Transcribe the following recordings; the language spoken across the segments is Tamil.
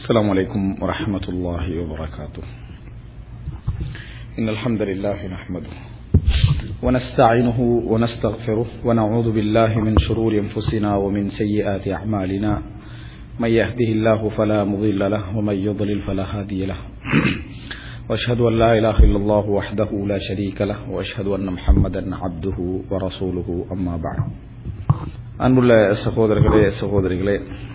السلام عليكم ورحمة الله وبركاته إن الحمد لله نحمده ونستعينه ونستغفره ونعوذ بالله من شرور أنفسنا ومن سيئات أعمالنا من يهده الله فلا مضل له ومن يضلل فلا هادي له وأشهد أن لا إله إلا الله وحده لا شريك له وأشهد أن محمدا عبده ورسوله أما بعد அன்புள்ள சகோதரர்களே சகோதரிகளே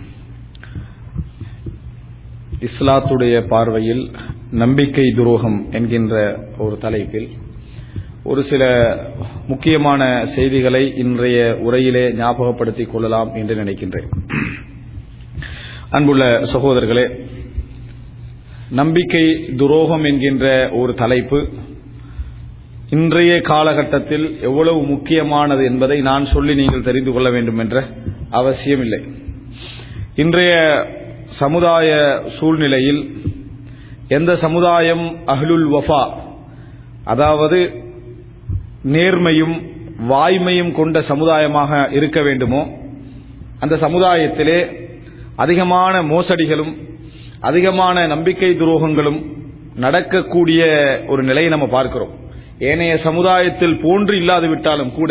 இஸ்லாத்துடைய பார்வையில் நம்பிக்கை துரோகம் என்கின்ற ஒரு தலைப்பில் ஒரு சில முக்கியமான செய்திகளை இன்றைய உரையிலே ஞாபகப்படுத்திக் கொள்ளலாம் என்று நினைக்கின்றேன் அன்புள்ள சகோதரர்களே நம்பிக்கை துரோகம் என்கின்ற ஒரு தலைப்பு இன்றைய காலகட்டத்தில் எவ்வளவு முக்கியமானது என்பதை நான் சொல்லி நீங்கள் தெரிந்து கொள்ள வேண்டும் என்ற அவசியமில்லை இன்றைய சமுதாய சூழ்நிலையில் எந்த சமுதாயம் அஹ்லுல் வஃபா அதாவது நேர்மையும் வாய்மையும் கொண்ட சமுதாயமாக இருக்க வேண்டுமோ அந்த சமுதாயத்திலே அதிகமான மோசடிகளும் அதிகமான நம்பிக்கை துரோகங்களும் நடக்கக்கூடிய ஒரு நிலையை நம்ம பார்க்கிறோம் ஏனைய சமுதாயத்தில் போன்று இல்லாது விட்டாலும் கூட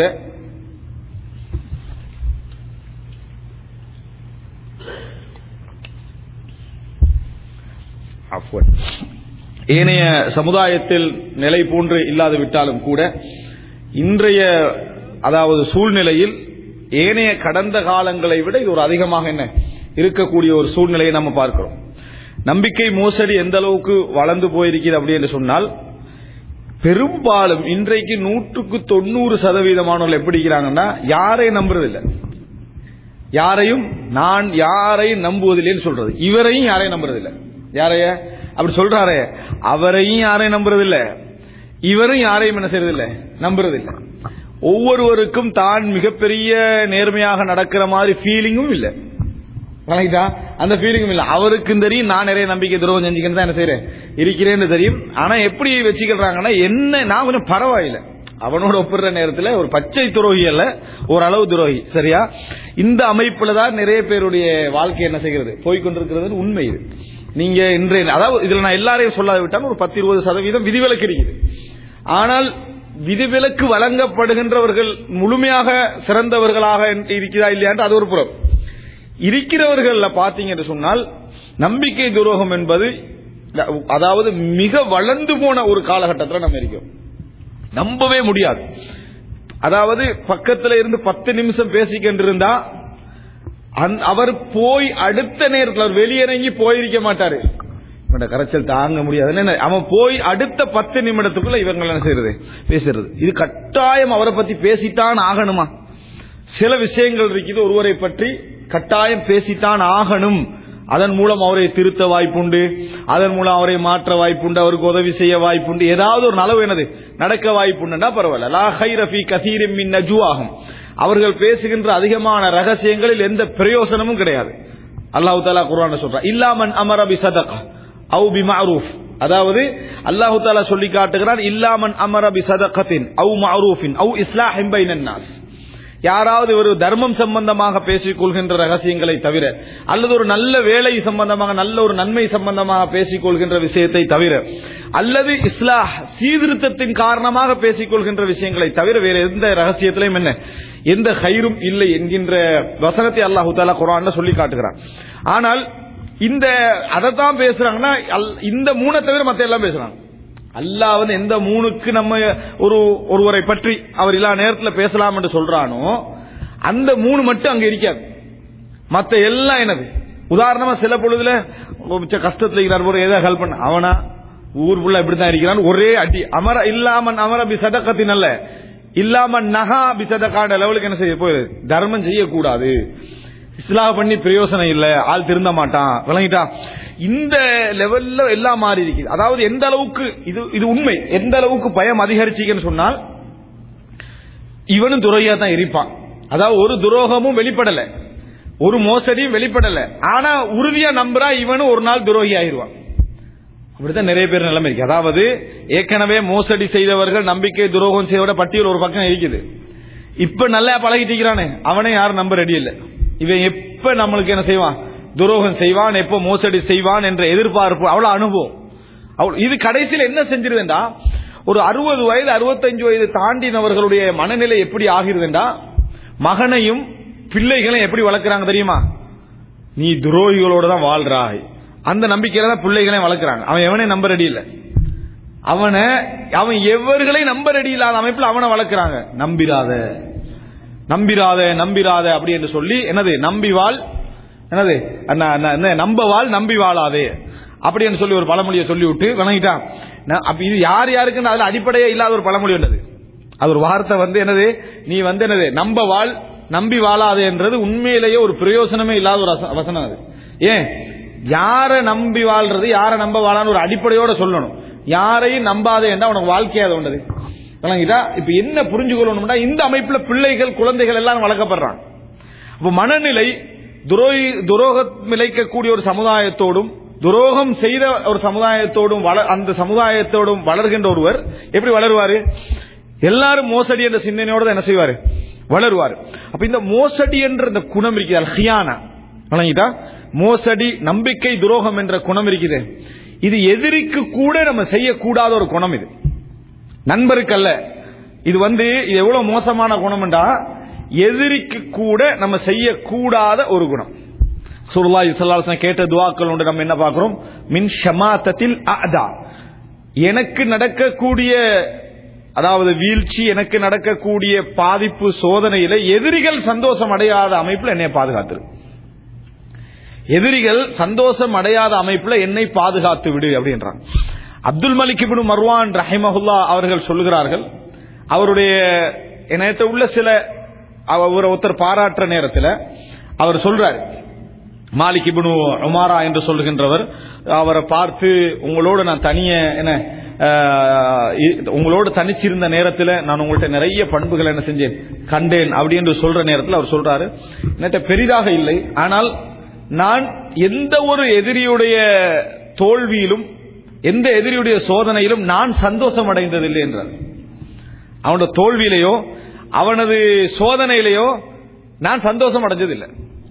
ஏனைய சமுதாயத்தில் நிலை போன்று இல்லாது விட்டாலும் கூட இன்றைய அதாவது சூழ்நிலையில் ஏனைய கடந்த காலங்களை விட இது ஒரு அதிகமாக என்ன இருக்கக்கூடிய ஒரு சூழ்நிலையை நம்ம பார்க்கிறோம் நம்பிக்கை மோசடி எந்த அளவுக்கு வளர்ந்து போயிருக்கிறது அப்படி என்று சொன்னால் பெரும்பாலும் இன்றைக்கு நூற்றுக்கு தொண்ணூறு சதவீதமானவர்கள் எப்படி இருக்கிறாங்கன்னா யாரையும் நம்புறதில்லை யாரையும் நான் யாரையும் நம்புவதில்லைன்னு சொல்றது இவரையும் யாரையும் நம்புறதில்லை யாரைய அப்படி சொல்றாரே அவரையும் யாரையும் நம்புறதில்லை இவரும் யாரையும் என்ன செய்யறதில்லை நம்புறதில்லை ஒவ்வொருவருக்கும் தான் மிகப்பெரிய நேர்மையாக நடக்கிற மாதிரி ஃபீலிங்கும் இல்லை வணங்கிட்டா அந்த ஃபீலிங்கும் இல்ல அவருக்கும் தெரியும் நான் நிறைய நம்பிக்கை துரோகம் செஞ்சுக்கணும் தான் என்ன செய்யறேன் இருக்கிறேன்னு தெரியும் ஆனா எப்படி வச்சுக்கிறாங்கன்னா என்ன நான் கொஞ்சம் பரவாயில்லை அவனோட ஒப்பிடுற நேரத்தில் ஒரு பச்சை துரோகி அல்ல ஓரளவு துரோகி சரியா இந்த அமைப்புல தான் நிறைய பேருடைய வாழ்க்கை என்ன செய்கிறது போய்கொண்டிருக்கிறது உண்மை இது நீங்க இன்றைய அதாவது இதுல நான் எல்லாரையும் சொல்லாத விட்டாலும் ஒரு பத்து இருபது சதவீதம் விதிவிலக்கு இருக்குது ஆனால் விதிவிலக்கு வழங்கப்படுகின்றவர்கள் முழுமையாக சிறந்தவர்களாக இருக்கிறா இல்லையா அது ஒரு புறம் இருக்கிறவர்கள் பாத்தீங்க என்று சொன்னால் நம்பிக்கை துரோகம் என்பது அதாவது மிக வளர்ந்து போன ஒரு காலகட்டத்தில் நம்ம இருக்கோம் நம்பவே முடியாது அதாவது பக்கத்தில் இருந்து பத்து நிமிஷம் பேசிக்கின்றிருந்தா அவர் போய் அடுத்த நேரத்தில் அவர் வெளியிறங்கி போயிருக்க மாட்டாரு கரைச்சல் தாங்க முடியாது அவன் போய் அடுத்த பத்து நிமிடத்துக்குள்ள இவங்க என்ன செய்யறது பேசுறது இது கட்டாயம் அவரை பத்தி பேசித்தான் ஆகணுமா சில விஷயங்கள் இருக்குது ஒருவரை பற்றி கட்டாயம் பேசித்தான் ஆகணும் அதன் மூலம் அவரை திருத்த வாய்ப்புண்டு அதன் மூலம் அவரை மாற்ற வாய்ப்புண்டு அவருக்கு உதவி செய்ய வாய்ப்புண்டு ஏதாவது ஒரு நலவு என்னது நடக்க வாய்ப்புண்டுன்னா பரவாயில்ல லா ஹைரஃபி கசீரின் மின் நஜுவாகும் அவர்கள் பேசுகின்ற அதிகமான ரகசியங்களில் எந்த பிரயோசனமும் கிடையாது அல்லாஹு தாலா குரான் சொல்றா இல்லாமன் அமரபி சதகா அவு பி மஅரூஃப் அதாவது அல்லாஹு தாலா சொல்லி காட்டுகிறான் இல்லாமன் அமரபி சதகத்தின் அவு மஅரூஃபின் அவு இஸ்லாஹிம் பைனன் நாஸ் யாராவது ஒரு தர்மம் சம்பந்தமாக பேசிக் கொள்கின்ற ரகசியங்களை தவிர அல்லது ஒரு நல்ல வேலை சம்பந்தமாக நல்ல ஒரு நன்மை சம்பந்தமாக பேசிக் கொள்கின்ற விஷயத்தை தவிர அல்லது இஸ்லாஹ் சீர்திருத்தத்தின் காரணமாக பேசிக் கொள்கின்ற விஷயங்களை தவிர வேற எந்த ரகசியத்திலையும் என்ன எந்த கயிறும் இல்லை என்கின்ற வசனத்தை அல்லாஹு தாலா குரான் சொல்லி காட்டுகிறான் ஆனால் இந்த அதைத்தான் பேசுறாங்கன்னா இந்த மூணை தவிர மத்த எல்லாம் பேசுறாங்க அல்லாஹ் வந்து எந்த மூணுக்கு நம்ம ஒரு ஒருவரை பற்றி அவர் இல்லா நேரத்தில் பேசலாம் என்று சொல்றானோ அந்த மூணு மட்டும் அங்க இருக்காது மத்த எல்லாம் என்னது உதாரணமா சில பொழுதுல கஷ்டத்துல இருக்கிறார் ஒரு ஏதாவது ஹெல்ப் பண்ண அவனா ஊர் ஃபுல்லா இப்படித்தான் இருக்கிறான் ஒரே அடி அமர இல்லாமன் அமர பி சதக்கத்தின் அல்ல இல்லாமன் நகா பி சதக்கான லெவலுக்கு என்ன செய்ய போயிரு தர்மம் செய்யக்கூடாது இஸ்லாஹ் பண்ணி பிரயோசனம் இல்ல ஆள் திருந்த மாட்டான் விளங்கிட்டா இந்த லெவல்ல எல்லாம் மாறி இருக்குது அதாவது எந்த அளவுக்கு இது இது உண்மை எந்த அளவுக்கு பயம் அதிகரிச்சிக்கன்னு சொன்னால் இவனும் துரோகியா தான் இருப்பான் அதாவது ஒரு துரோகமும் வெளிப்படல ஒரு மோசடியும் வெளிப்படல ஆனா உறுதியா நம்புறா இவனும் ஒரு நாள் துரோகி ஆயிருவான் அப்படித்தான் நிறைய பேர் நிலைமை இருக்கு அதாவது ஏற்கனவே மோசடி செய்தவர்கள் நம்பிக்கை துரோகம் செய்தவட பட்டியல் ஒரு பக்கம் இருக்குது இப்ப நல்லா பழகிட்டு இருக்கிறானே அவனே யாரும் நம்ப ரெடி இல்லை இவன் எப்ப நம்மளுக்கு என்ன செய்வான் துரோகம் செய்வான் எப்போ மோசடி செய்வான் என்ற எதிர்பார்ப்பு அவ்வளவு அனுபவம் அவள் இது கடைசியில் என்ன செஞ்சிருதுண்டா ஒரு அறுபது வயது அறுபத்தஞ்சு வயது தாண்டினவர்களுடைய மனநிலை எப்படி ஆகிறதுண்டா மகனையும் பிள்ளைகளையும் எப்படி வளர்க்கறாங்க தெரியுமா நீ துரோகிகளோட தான் வாழ்றாய் அந்த நம்பிக்கையில தான் பிள்ளைகளையும் வளர்க்கறாங்க அவன் எவனே நம்ப ரெடி இல்ல அவனை அவன் எவர்களை நம்ப ரெடி இல்லாத அமைப்புல அவனை வளர்க்கறாங்க நம்பிராத நம்பிராத நம்பிராத அப்படி என்று சொல்லி என்னது நம்பி வாழ் என்னது அண்ணா, அண்ணா, என்ன, நம்ப வாழ் நம்பி வாழாதே அப்படி என்று சொல்லி ஒரு பழமொழியை சொல்லி விட்டு வணங்கிட்டான் நான் அப்ப இது யார் யாருக்குன்னு அதுல அடிப்படையே இல்லாத ஒரு பழமொழி உள்ளது அது ஒரு வார்த்தை வந்து என்னது நீ வந்து என்னது நம்ப வாழ் நம்பி வாழாதே என்றது உண்மையிலேயே ஒரு பிரயோசனமே இல்லாத ஒரு வச- வசனம் அது ஏன் யார நம்பி வாழ்றது யார நம்ப வாழான்னு ஒரு அடிப்படையோட சொல்லணும் யாரையும் நம்பாதே என்றா உனக்கு வாழ்க்கையாது உண்டது விளங்கிட்டா இப்ப என்ன புரிஞ்சுக்கொள்ளணும்னா இந்த அமைப்புல பிள்ளைகள் குழந்தைகள் எல்லாம் வளர்க்கப்படுறாங்க அப்ப மனநிலை துரோகி துரோகம் விளைக்கக்கூடிய ஒரு சமுதாயத்தோடும் துரோகம் செய்த ஒரு சமுதாயத்தோடும் வள- அந்த சமுதாயத்தோடும் வளர்கின்ற ஒருவர் எப்படி வளருவாரு எல்லாரும் மோசடி என்ற சிந்தனையோட தான் என்ன செய்வாரு வளருவார் அப்ப இந்த மோசடி என்ற இந்த குணம் இருக்குது அல் ஹியானா வழங்கிட்டா மோசடி நம்பிக்கை துரோகம் என்ற குணம் இருக்குது இது எதிரிக்கு கூட நம்ம செய்யக்கூடாத ஒரு குணம் இது நண்பருக்கு அல்ல இது வந்து இது எவ்வளவு மோசமான குணம்டா எதிரிக்கு கூட நம்ம செய்யக்கூடாத ஒரு குணம் சுருல்லாஹி ஸல்லல்லாஹு அலைஹி வஸல்லம் கேட்ட துஆக்கள் உண்டு நம்ம என்ன பார்க்கிறோம் மின் ஷமாத்தத்தில் அஅதா எனக்கு நடக்கக்கூடிய அதாவது வீழ்ச்சி எனக்கு நடக்கக்கூடிய பாதிப்பு சோதனையில எதிரிகள் சந்தோஷம் அடையாத அமைப்புல என்னை பாதுகாத்துரு எதிரிகள் சந்தோஷம் அடையாத அமைப்புல என்னை பாதுகாத்து விடு அப்படின்றாங்க அப்துல் மலிக் இப்னு மர்வான் ரஹிமஹுல்லா அவர்கள் சொல்லுகிறார்கள் அவருடைய நேற்று உள்ள சில அவர் ஒருத்தர் பாராட்டுற நேரத்தில் அவர் சொல்றாரு மாலிக் இப்னு உமாரா என்று சொல்லுகின்றவர் அவரை பார்த்து உங்களோட நான் தனிய என்ன ஆஹ், இ- உங்களோட தனிச்சிருந்த நேரத்தில் நான் உங்கள்ட்ட நிறைய பண்புகளை என்ன செஞ்சேன் கண்டேன் அப்படி என்று சொல்ற நேரத்தில் அவர் சொல்றாரு என்கிட்ட பெரிதாக இல்லை ஆனால் நான் எந்த ஒரு எதிரியுடைய தோல்வியிலும் எந்த எதிரியுடைய சோதனையிலும் நான் சந்தோஷம் அடைந்ததில்லை என்றார் அவனோட தோல்வியிலேயோ அவனது சோதனையிலேயோ நான் சந்தோஷம் அடைஞ்சதில்லை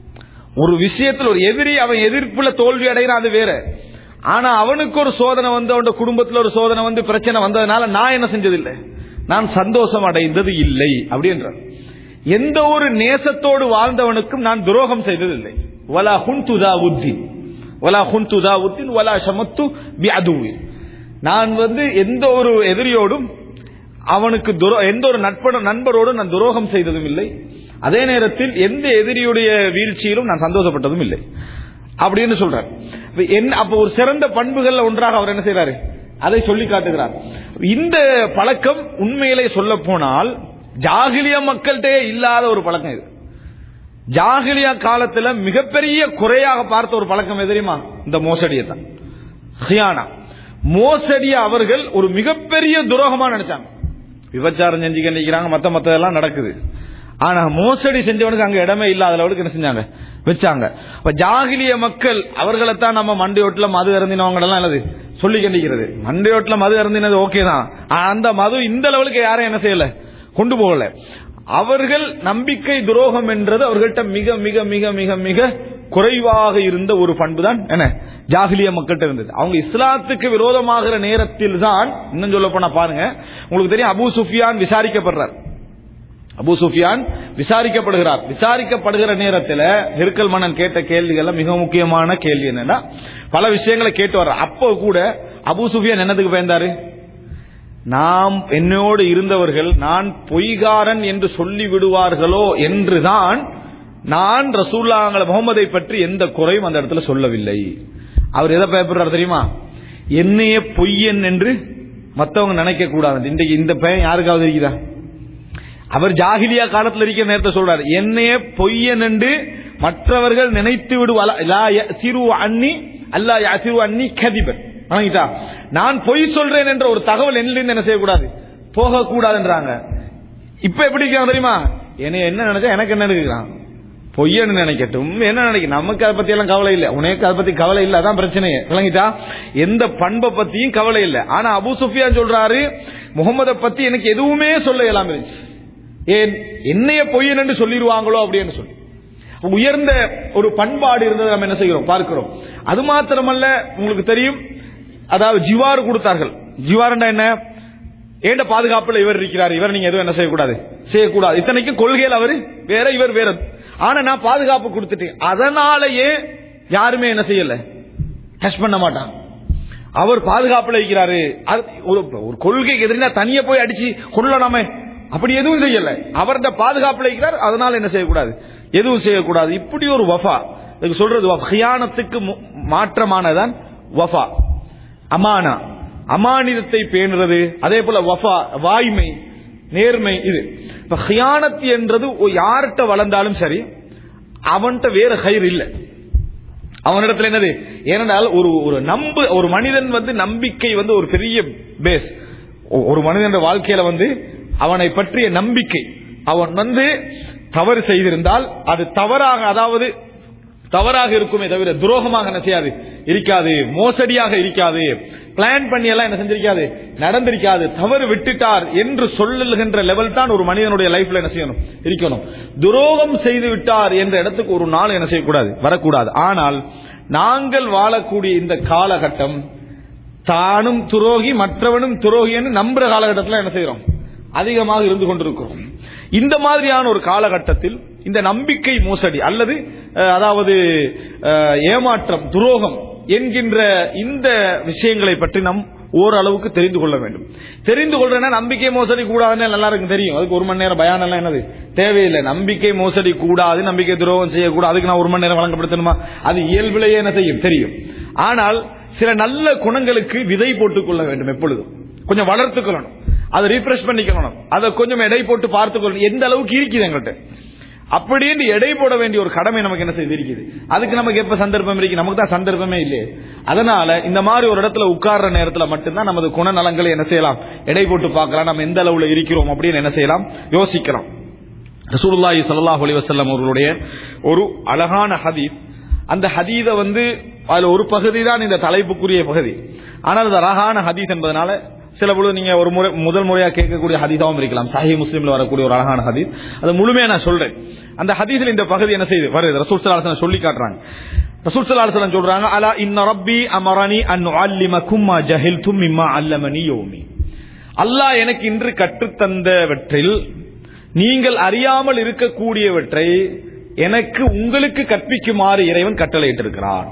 ஒரு விஷயத்தில் ஒரு எதிரி அவன் எதிர்ப்புல தோல்வி அடைகிறான் அது வேற ஆனா அவனுக்கு ஒரு சோதனை வந்து அவன் குடும்பத்தில் ஒரு சோதனை வந்து பிரச்சனை வந்ததுனால நான் என்ன செஞ்சதில்லை நான் சந்தோஷம் அடைந்தது இல்லை அப்படின்றார் எந்த ஒரு நேசத்தோடு வாழ்ந்தவனுக்கும் நான் துரோகம் செய்ததில்லை வலா ஹுன்துதா உத்தின் வலா ஹுன்துதா உத்தின் வலா ஷமத்து பி அதுவின் நான் வந்து எந்த ஒரு எதிரியோடும் அவனுக்கு துரோ எந்த ஒரு நட்பட நண்பரோடும் நான் துரோகம் செய்ததும் இல்லை அதே நேரத்தில் எந்த எதிரியுடைய வீழ்ச்சியிலும் நான் சந்தோஷப்பட்டதும் இல்லை அப்படின்னு சொல்றார் இப்ப என்ன அப்ப ஒரு சிறந்த பண்புகள்ல ஒன்றாக அவர் என்ன செய்றாரு அதை சொல்லி காட்டுகிறார் இந்த பழக்கம் உண்மையிலே சொல்ல போனால் ஜாகிலிய மக்கள்கிட்ட இல்லாத ஒரு பழக்கம் இது ஜாகிலியா காலத்துல மிகப்பெரிய குறையாக பார்த்த ஒரு பழக்கம் எது தெரியுமா இந்த மோசடியை தான் ஹியானா மோசடியை அவர்கள் ஒரு மிகப்பெரிய துரோகமா நினைச்சாங்க விபச்சாரம் செஞ்சு நினைக்கிறாங்க மத்த மத்த எல்லாம் நடக்குது ஆனா மோசடி செஞ்சவனுக்கு அங்க இடமே இல்லாத அளவுக்கு என்ன செஞ்சாங்க வச்சாங்க அப்ப ஜாகிலிய மக்கள் அவர்களைத்தான் நம்ம மண்டையோட்டுல மது அருந்தினவங்க எல்லாம் அல்லது சொல்லி கண்டிக்கிறது மண்டையோட்டுல மது அருந்தினது ஓகே தான் ஆனா அந்த மது இந்த லெவலுக்கு யாரும் என்ன செய்யல கொண்டு போகல அவர்கள் நம்பிக்கை துரோகம் என்றது அவர்கள்ட்ட மிக மிக மிக மிக மிக குறைவாக இருந்த ஒரு பண்பு தான் என்ன ஜாகிலிய மக்கள்கிட்ட இருந்தது அவங்க இஸ்லாத்துக்கு விரோதமாகிற நேரத்தில் தான் இன்னும் சொல்ல போனா பாருங்க உங்களுக்கு தெரியும் அபூ சுஃபியான் விசாரிக்கப்படுறார் அபூ சுஃபியான் விசாரிக்கப்படுகிறார் விசாரிக்கப்படுகிற நேரத்தில் ஹெர்கல் மன்னன் கேட்ட கேள்விகள் மிக முக்கியமான கேள்வி என்னன்னா பல விஷயங்களை கேட்டு வர்ற அப்போ கூட அபூ சுஃபியான் என்னதுக்கு பயந்தாரு நாம் என்னோடு இருந்தவர்கள் நான் பொய்காரன் என்று சொல்லி விடுவார்களோ என்றுதான் நான் ரசூல்லாங்களை முகமதை பற்றி எந்த குறையும் அந்த இடத்துல சொல்லவில்லை அவர் எதை பயப்படுறார் தெரியுமா என்னைய பொய்யன் என்று மத்தவங்க நினைக்க கூடாது இன்றைக்கு இந்த பையன் யாருக்காவது இருக்குதா அவர் ஜாகிலியா காலத்தில் இருக்கிற நேரத்தை சொல்றாரு என்னைய பொய்யன் என்று மற்றவர்கள் நினைத்து விடுவாலா சிறு அன்னி அல்லா சிறு அன்னி கதிபன் வணங்கிட்டா நான் பொய் சொல்றேன் என்ற ஒரு தகவல் என்னிலிருந்து என்ன செய்யக்கூடாது போகக்கூடாதுன்றாங்க இப்ப எப்படி இருக்காங்க தெரியுமா என்னை என்ன நினைச்சா எனக்கு என்ன இருக்கிறான் பொய்யன்னு நினைக்கட்டும் என்ன நினைக்க நமக்கு அதை பத்தி எல்லாம் கவலை இல்லை உனக்கு அதை பத்தி கவலை இல்லை அதான் பிரச்சனையே விளங்கிட்டா எந்த பண்பை பத்தியும் கவலை இல்லை ஆனா அபு சுஃபியான் சொல்றாரு முகமதை பத்தி எனக்கு எதுவுமே சொல்ல இயலாம இருந்துச்சு ஏன் என்னைய பொய்யன் என்று சொல்லிடுவாங்களோ அப்படின்னு சொல்லி உயர்ந்த ஒரு பண்பாடு இருந்ததை நம்ம என்ன செய்கிறோம் பார்க்கிறோம் அது மாத்திரமல்ல உங்களுக்கு தெரியும் அதாவது ஜிவார் கொடுத்தார்கள் ஜிவார்னா என்ன ஏண்ட பாதுகாப்புல இவர் இருக்கிறார் இவர் நீங்க எதுவும் என்ன செய்யக்கூடாது செய்யக்கூடாது இத்தனைக்கும் கொள்கையில் அவர் வேற இவர் வேற ஆனா நான் பாதுகாப்பு கொடுத்துட்டேன் அதனாலேயே யாருமே என்ன செய்யல டச் பண்ண மாட்டான் அவர் பாதுகாப்புல இருக்கிறாரு அது ஒரு ஒரு கொள்கைக்கு எதிரினா தனியா போய் அடிச்சு கொள்ளலாமே அப்படி எதுவும் செய்யல அவர்த பாதுகாப்புல இருக்கிறார் அதனால என்ன செய்யக்கூடாது எதுவும் செய்யக்கூடாது இப்படி ஒரு வஃபா இதுக்கு சொல்றது வஃபா. ஹியானத்துக்கு மு- மாற்றமானதான் வஃபா அமானா அமானிதத்தை பேணுறது அதே போல வஃபா வாய்மை நேர்மை இது இப்ப ஹியானத் என்றது ஒ- யார்கிட்ட வளர்ந்தாலும் சரி அவன்கிட்ட வேற கயிறு இல்லை அவனிடத்துல என்னது ஏனென்றால் ஒரு ஒரு நம்பு ஒரு மனிதன் வந்து நம்பிக்கை வந்து ஒரு பெரிய பேஸ் ஒரு மனிதன் வாழ்க்கையில வந்து அவனை பற்றிய நம்பிக்கை அவன் வந்து தவறு செய்திருந்தால் அது தவறாக அதாவது தவறாக இருக்குமே தவிர துரோகமாக என்ன செய்யாது இருக்காது மோசடியாக இருக்காது பிளான் பண்ணி எல்லாம் என்ன செஞ்சிருக்காது நடந்திருக்காது தவறு விட்டுட்டார் என்று சொல்லுகின்ற லெவல் தான் ஒரு மனிதனுடைய லைஃப்ல என்ன செய்யணும் இருக்கணும் துரோகம் செய்து விட்டார் என்ற இடத்துக்கு ஒரு நாள் என்ன செய்யக்கூடாது வரக்கூடாது ஆனால் நாங்கள் வாழக்கூடிய இந்த காலகட்டம் தானும் துரோகி மற்றவனும் துரோகி என்று நம்புற காலகட்டத்தில் என்ன செய்யறோம் அதிகமாக இருந்து கொண்டிருக்கிறோம் இந்த மாதிரியான ஒரு காலகட்டத்தில் இந்த நம்பிக்கை மோசடி அல்லது அஹ், அதாவது அஹ், ஏமாற்றம் துரோகம் என்கின்ற இந்த விஷயங்களை பற்றி நாம் ஓரளவுக்கு தெரிந்து கொள்ள வேண்டும் தெரிந்து கொள்றேன்னா நம்பிக்கை மோசடி கூடாதுன்னு நல்லா இருக்கும் தெரியும் அதுக்கு ஒரு மணி நேரம் பயானம் எல்லாம் என்னது தேவையில்லை நம்பிக்கை மோசடி கூடாது நம்பிக்கை துரோகம் செய்யக்கூடாது அதுக்கு நான் ஒரு மணி நேரம் வழங்கப்படுத்தணுமா அது இயல்பிலேயே என்ன செய்யும் தெரியும் ஆனால் சில நல்ல குணங்களுக்கு விதை போட்டுக் கொள்ள வேண்டும் எப்பொழுதும் கொஞ்சம் வளர்த்துக்கொள்ளணும் அதை ரீஃப்ரெஷ் பண்ணிக்கணும் அதை கொஞ்சம் எடை போட்டு பார்த்துக்கொள்ளணும் எந்த அளவுக்கு இருக்குது எங்கள்கிட்ட அப்படின்னு எடை போட வேண்டிய ஒரு கடமை நமக்கு என்ன செய்து இருக்குது அதுக்கு நமக்கு எப்ப சந்தர்ப்பம் இருக்கு நமக்கு தான் சந்தர்ப்பமே இல்லையே அதனால இந்த மாதிரி ஒரு இடத்துல உட்கார்ற நேரத்துல மட்டும்தான் நமது குணநலங்களை என்ன செய்யலாம் எடை போட்டு பார்க்கலாம் நம்ம எந்த அளவுல இருக்கிறோம் அப்படின்னு என்ன செய்யலாம் யோசிக்கலாம் ரசூலுல்லாஹி ஸல்லல்லாஹு அலைஹி வஸல்லம் அவர்களுடைய ஒரு அழகான ஹதீஸ் அந்த ஹதீத வந்து அதுல ஒரு பகுதி தான் இந்த தலைப்புக்குரிய பகுதி ஆனால் அது அழகான ஹதீஸ் என்பதனால சில பொழுது நீங்க ஒரு முறை முதல் முறையா கேட்கக்கூடிய ஹதீஸாவும் இருக்கலாம் சஹி முஸ்லீம்ல வரக்கூடிய ஒரு அழகான ஹதீஸ் அது முழுமையா நான் சொல்றேன் அந்த ஹதீஸில் இந்த பகுதி என்ன செய்யுது வருது ரசூல் ஸல்லல்லாஹு அலைஹி வஸல்லம் சொல்லி காட்டுறாங்க ரசூல் ஸல்லல்லாஹு அலைஹி வஸல்லம் சொல்றாங்க அலா இன்ன ரப்பி அமரனி அன் உஅல்லிமக்கும் மா ஜஹில்தும் மிம்மா அல்லமனி யௌமி அல்லாஹ் எனக்கு இன்று கற்றுத்தந்தவற்றில் நீங்கள் அறியாமல் இருக்கக்கூடியவற்றை எனக்கு உங்களுக்கு கற்பிக்குமாறு இறைவன் கட்டளையிட்டிருக்கிறான்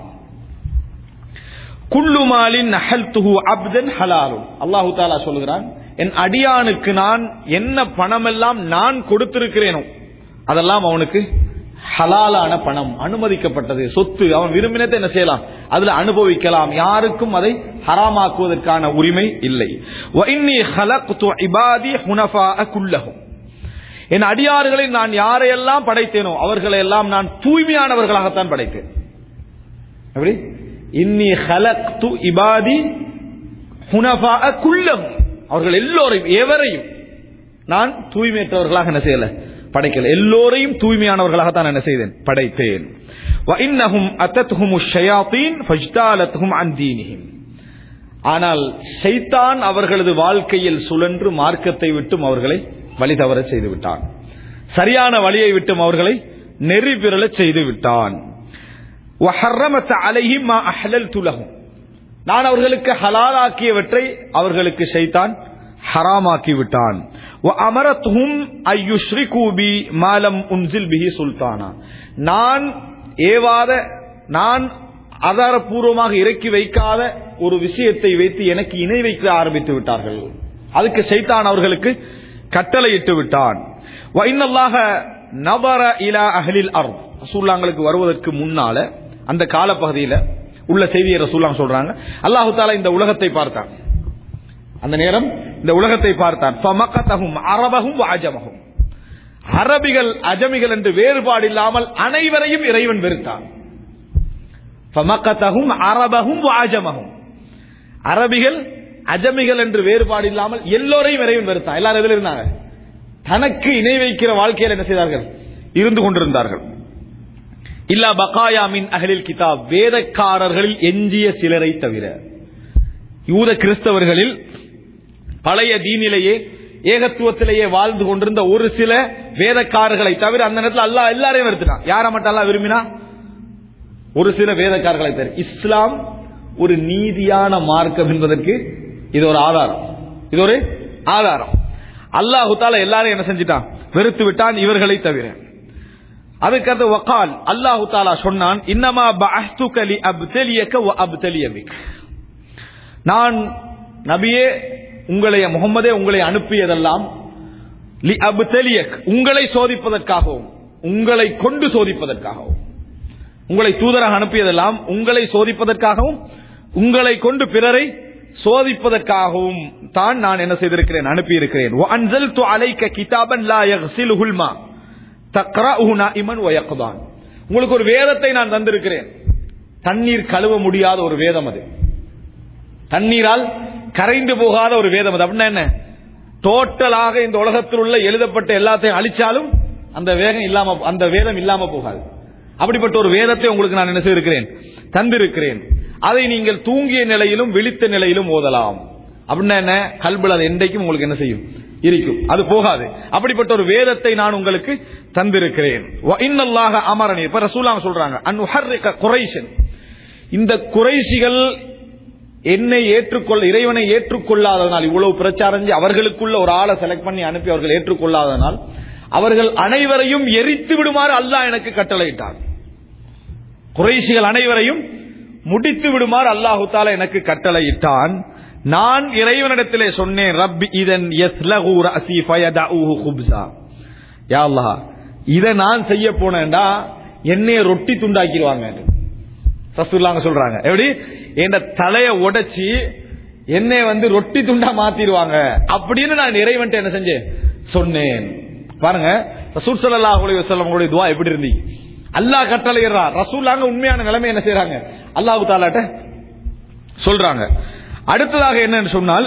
குள்ளுமாலின் நஹல் துஹு அப்தன் ஹலாலும் அல்லாஹு தாலா சொல்கிறான் என் அடியானுக்கு நான் என்ன பணமெல்லாம் நான் கொடுத்திருக்கிறேனோ அதெல்லாம் அவனுக்கு ஹலாலான பணம் அனுமதிக்கப்பட்டது சொத்து அவன் விரும்பினதை என்ன செய்யலாம் அதுல அனுபவிக்கலாம் யாருக்கும் அதை ஹராமாக்குவதற்கான உரிமை இல்லை وَإِنِّي خَلَقْتُ عِبَادِي حُنَفَاءَ كُلَّهُمْ என் அடியார்களை நான் யாரையெல்லாம் படைத்தேனோ அவர்களை எல்லாம் நான் தூய்மையானவர்களாகத்தான் படைத்தேன் எப்படி இன்னி ஹலக்து இபாதி ஹுனஃபாஅ குல்லஹும் அவர்கள் எல்லோரையும் எவரையும் நான் தூய்மையற்றவர்களாக என்ன செய்யல படைக்கல எல்லோரையும் தூய்மையானவர்களாகத்தான் என்ன செய்தேன் படைத்தேன் وَإِنَّهُمْ أَتَتْهُمُ الشَّيَاطِينُ فَاجْتَالَتْهُمْ عَنْ دِينِهِمْ ஆனால் ஷைத்தான் அவர்களது வாழ்க்கையில் சுழன்று மார்க்கத்தை விட்டும் அவர்களை வழி தவற செய்து விட்டான் சரியான வழியை விட்டும் அவர்களை நெறி பிறழச் செய்து விட்டான் وَحَرَّمَتْ عَلَيْهِمْ مَا أَحْلَلْتُ لَهُمْ நான் அவர்களுக்கு ஹலாலாக்கியவற்றை அவர்களுக்கு ஷைத்தான் ஹராமாக்கி விட்டான் وَأَمَرَتْهُمْ أَن يُشْرِكُوا بِي مَا لَمْ أُنزِلْ بِهِ سُلْطَانًا நான் ஏவாத நான் ஆதாரபூர்வமாக இறக்கி வைக்காத ஒரு விஷயத்தை வைத்து எனக்கு இணை வைக்க ஆரம்பித்து விட்டார்கள் அதுக்கு ஷைத்தான் அவர்களுக்கு கட்டளையிட்டு விட்டான் வைனல்லாக நபர இலா அஹலில் அர் ரசூல்லாங்களுக்கு வருவதற்கு முன்னால அந்த காலப்பகுதியில உள்ள செய்தியை ரசூல்லாம் சொல்றாங்க அல்லாஹு தாலா இந்த உலகத்தை பார்த்தான் அந்த நேரம் இந்த உலகத்தை பார்த்தான் ஃபமகதஹும் அரபஹும் அஜமஹும் அரபிகள் அஜமிகள் என்று வேறுபாடு இல்லாமல் அனைவரையும் இறைவன் வெறுத்தான் ஃபமகதஹும் அரபஹும் அஜமஹும் அரபிகள் அஜமிகள் என்று வேறுபாடு இல்லாமல் எல்லோரையும் இறைவன் வெறுத்தான் எல்லாரும் எதில் இருந்தாங்க தனக்கு இணை வைக்கிற வாழ்க்கையில் என்ன செய்தார்கள் இருந்து கொண்டிருந்தார்கள் இல்லா பகாயா மின் அகலில் கிதாப் வேதக்காரர்களில் எஞ்சிய சிலரை தவிர யூத கிறிஸ்தவர்களில் பழைய தீனிலேயே ஏகத்துவத்திலேயே வாழ்ந்து கொண்டிருந்த ஒரு சில வேதக்காரர்களை தவிர அந்த நேரத்தில் அல்லாஹ் எல்லாரையும் எடுத்துட்டான் யாரை மட்டும் அல்லாஹ் விரும்பினா ஒரு சில வேதக்காரர்களை தவிர இஸ்லாம் ஒரு நீதியான மார்க்கம் என்பதற்கு இது ஒரு ஆதாரம் இது ஒரு ஆதாரம் அல்லாஹு தாலா எல்லாரும் என்ன செஞ்சிட்டான் வெறுத்து விட்டான் இவர்களை தவிர அதுக்கடுத்து வக்கால் அல்லாஹு தாலா சொன்னான் இன்னமா பஅஸ்துக லி அப்தலியக வ அப்தலியபிக் நான் நபியே உங்களை முகமதே உங்களை அனுப்பியதெல்லாம் லி அப்தலியக் உங்களை சோதிப்பதற்காகவும் உங்களை கொண்டு சோதிப்பதற்காகவும் உங்களை தூதராக அனுப்பியதெல்லாம் உங்களை சோதிப்பதற்காகவும் உங்களை கொண்டு பிறரை சோதிப்பதற்காகவும் தான் நான் என்ன செய்திருக்கிறேன் அனுப்பியிருக்கிறேன் وَأَنزَلْتُ عَلَيْكَ كِتَابًا لَا يَغْسِلُهُ الْمَاءُ تَقْرَأُهُ نَائِمًا وَيَقْظَانًا உங்களுக்கு ஒரு வேதத்தை நான் தந்திருக்கிறேன் தண்ணீர் கழுவ முடியாத ஒரு வேதம் அது தண்ணீரால் கரைந்து போகாத ஒரு வேதம் அது அப்படின்னா என்ன டோட்டலாக இந்த உலகத்தில் உள்ள எழுதப்பட்ட எல்லாத்தையும் அழிச்சாலும் அந்த வேகம் இல்லாம அந்த வேதம் இல்லாம போகாது அப்படிப்பட்ட ஒரு வேதத்தை உங்களுக்கு நான் என்ன செய்திருக்கிறேன் தந்திருக்கிறேன் அதை நீங்கள் தூங்கிய நிலையிலும் விழித்த நிலையிலும் ஓதலாம் அப்படின்னா என்ன கல்புல அது என்றைக்கும் உங்களுக்கு என்ன செய்யும் இருக்கும் அது போகாது அப்படிப்பட்ட ஒரு வேதத்தை நான் உங்களுக்கு தந்திருக்கிறேன் வ இன்னல்லாஹ அமரணி இப்ப ரசூலாங்க சொல்றாங்க அன் குறைஷன் இந்த குறைஷிகள் என்னை ஏற்றுக்கொள்ள இறைவனை ஏற்றுக்கொள்ளாததனால் இவ்வளவு பிரச்சாரம் செஞ்சு அவர்களுக்குள்ள ஒரு ஆளை செலக்ட் பண்ணி அனுப்பி அவர்கள் ஏற்றுக்கொள்ளாததனால் அவர்கள் அனைவரையும் எரித்து விடுமாறு அல்லாஹ் எனக்கு கட்டளையிட்டான் குறைஷிகள் அனைவரையும் முடித்து விடுமாறு அல்லாஹு தாலா எனக்கு கட்டளையிட்டான் நான் இறைவனிடத்திலே சொன்னேன் ரப்பி இதன் யஸ்லகு ரஅசி ஃபயதஉஹு குப்ஸா யா அல்லாஹ் இத நான் செய்ய போனேன்டா என்னைய ரொட்டி துண்டாக்கிடுவாங்க ரசூலுல்லாங்க சொல்றாங்க எப்படி என் தலைய உடைச்சி என்னை வந்து ரொட்டி துண்டா மாத்திடுவாங்க அப்படின்னு நான் இறைவன்ட்ட என்ன செஞ்சேன் சொன்னேன் பாருங்க ரசூல் ஸல்லல்லாஹு அலைஹி வஸல்லம் உங்களுடைய துஆ எப்படி இருந்தீங்க அல்லாஹ் கட்டளையிடுறார் ரசூலாங்க உண்மையான நிலைமை என்ன செய்றாங்க அல்லாஹ் தாலாட்ட சொல்றாங்க அடுத்ததாக என்னன்னு சொன்னால்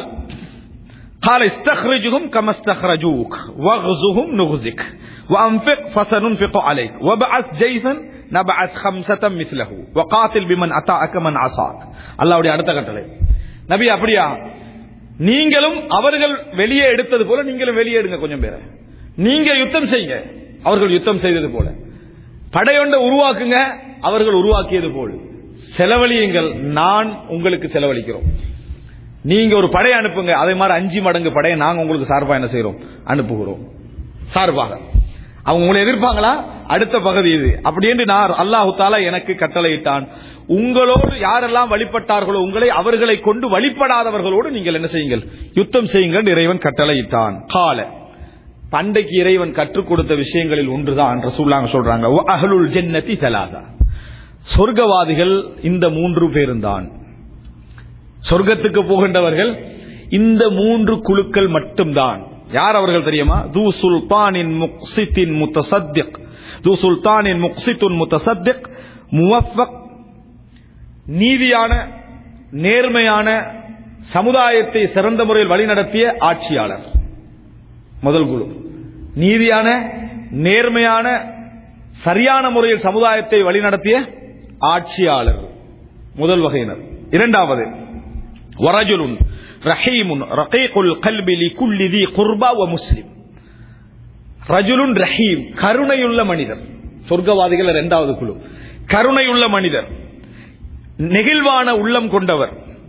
قال استخرجهم كما استخرجوك واغزهم نغزك وانفق فسننفق عليك وابعث جيثا نبعث خمسة مثله وقاتل بمن أطاعك من عصاك அல்லாஹ்வுடைய அடுத்த கட்டளை நபி அப்படியா நீங்களும் அவர்கள் வெளியே எடுத்தது போல நீங்களும் வெளியே எடுங்க கொஞ்சம் பேரை நீங்க யுத்தம் செய்யுங்க அவர்கள் யுத்தம் செய்தது போல படையொன்றை உருவாக்குங்க அவர்கள் உருவாக்கியது போல் செலவழியுங்கள் நான் உங்களுக்கு செலவழிக்கிறோம் நீங்க ஒரு படை அனுப்புங்க அதே மாதிரி அஞ்சு மடங்கு படையை நாங்க உங்களுக்கு சார்பா என்ன செய்யறோம் அனுப்புகிறோம் சார்பாக அவங்க உங்களை எதிர்ப்பாங்களா அடுத்த பகுதி இது அப்படி என்று நான் அல்லாஹு தாலா எனக்கு கட்டளையிட்டான் உங்களோடு யாரெல்லாம் வழிபட்டார்களோ உங்களை அவர்களை கொண்டு வழிபடாதவர்களோடு நீங்கள் என்ன செய்யுங்கள் யுத்தம் செய்யுங்கள் இறைவன் கட்டளையிட்டான் கால பண்டைக்கு இறைவன் கற்றுக் கொடுத்த விஷயங்களில் ஒன்றுதான் ரசூல்லாங்க சொல்றாங்க "வ அஹ்லுல் ஜன்னதி தலாதா சொர்க்கவாதிகள் இந்த மூன்று பேருந்தான் சொர்க்கத்துக்கு போகின்றவர்கள் இந்த மூன்று குழுக்கள் மட்டும்தான் யார் அவர்கள் தெரியுமா தூ சுல்தானின் முக்சித்தின் முத்தசத்திக் தூ சுல்தானின் முக்சித்துன் முத்தசத்திக் முவஃபக் நீதியான நேர்மையான சமுதாயத்தை சிறந்த முறையில் வழிநடத்திய ஆட்சியாளர் முதல் குழு நீதியான நேர்மையான சரியான முறையில் சமுதாயத்தை வழிநடத்திய ஆட்சியாளர் முதல் வகையினர் இரண்டாவது வரஜுலுன் ரஹீமுன் ரகீகுல் கல்பி லிகுல்லி தி குர்பா வ முஸ்லிம் ரஜுலுன் ரஹீம் கருணையுள்ள மனிதர் சொர்க்கவாதிகள் இரண்டாவது குழு கருணையுள்ள மனிதர் நெகிழ்வான உள்ளம் கொண்டவர்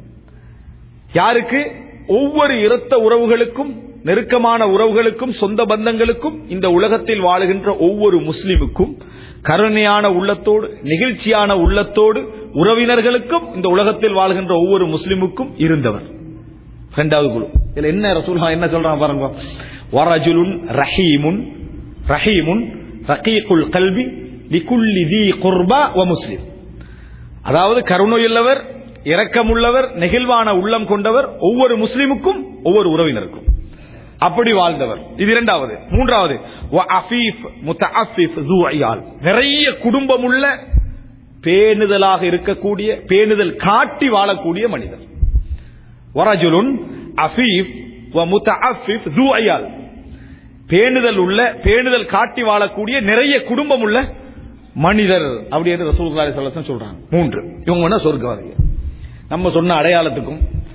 யாருக்கு ஒவ்வொரு இரத்த உறவுகளுக்கும் நெருக்கமான உறவுகளுக்கும் சொந்த பந்தங்களுக்கும் இந்த உலகத்தில் வாழுகின்ற ஒவ்வொரு முஸ்லிமுக்கும் கருணையான உள்ளத்தோடு நெகிழ்ச்சியான உள்ளத்தோடு உறவினர்களுக்கும் இந்த உலகத்தில் வாழ்கின்ற ஒவ்வொரு முஸ்லிமுக்கும் இருந்தவர் இரண்டாவது குழு இதுல என்ன ரசூல்லா என்ன சொல்றாங்க பாருங்க வரஜுலுன் ரஹீமுன் ரஹீமுன் ரகீகுல் கல்வி லிகுல்லி தி குர்பா வ முஸ்லிம் அதாவது கருணையுள்ளவர் இரக்கமுள்ளவர் நெகிழ்வான உள்ளம் கொண்டவர் ஒவ்வொரு முஸ்லிமுக்கும் ஒவ்வொரு உறவினருக்கும் அப்படி வாழ்ந்தவர் இது இரண்டாவது மூன்றாவது வ அஃபீஃப் முத்தஅஃபிஃப் ஸூ ஐயால். நிறைய குடும்பமுள்ள பேணுதலாக இருக்கக்கூடிய பேணுதல் காட்டி வாழக்கூடிய மனிதர் வரஜுலுன் அஃபீஃப் வ முத்தஅஃபிஃப் ஸூ ஐயால். பேணுதல் உள்ள பேணுதல் காட்டி வாழக்கூடிய நிறைய குடும்பம் உள்ள மனிதர் அப்படி என்று ரசூலுல்லாஹி ஸல்லல்லாஹு அலைஹி வஸல்லம் சொல்றாங்க மூன்று இவங்க என்ன சொர்க்கவாதிகள் நம்ம சொன்ன அடையாளத்துக்கும்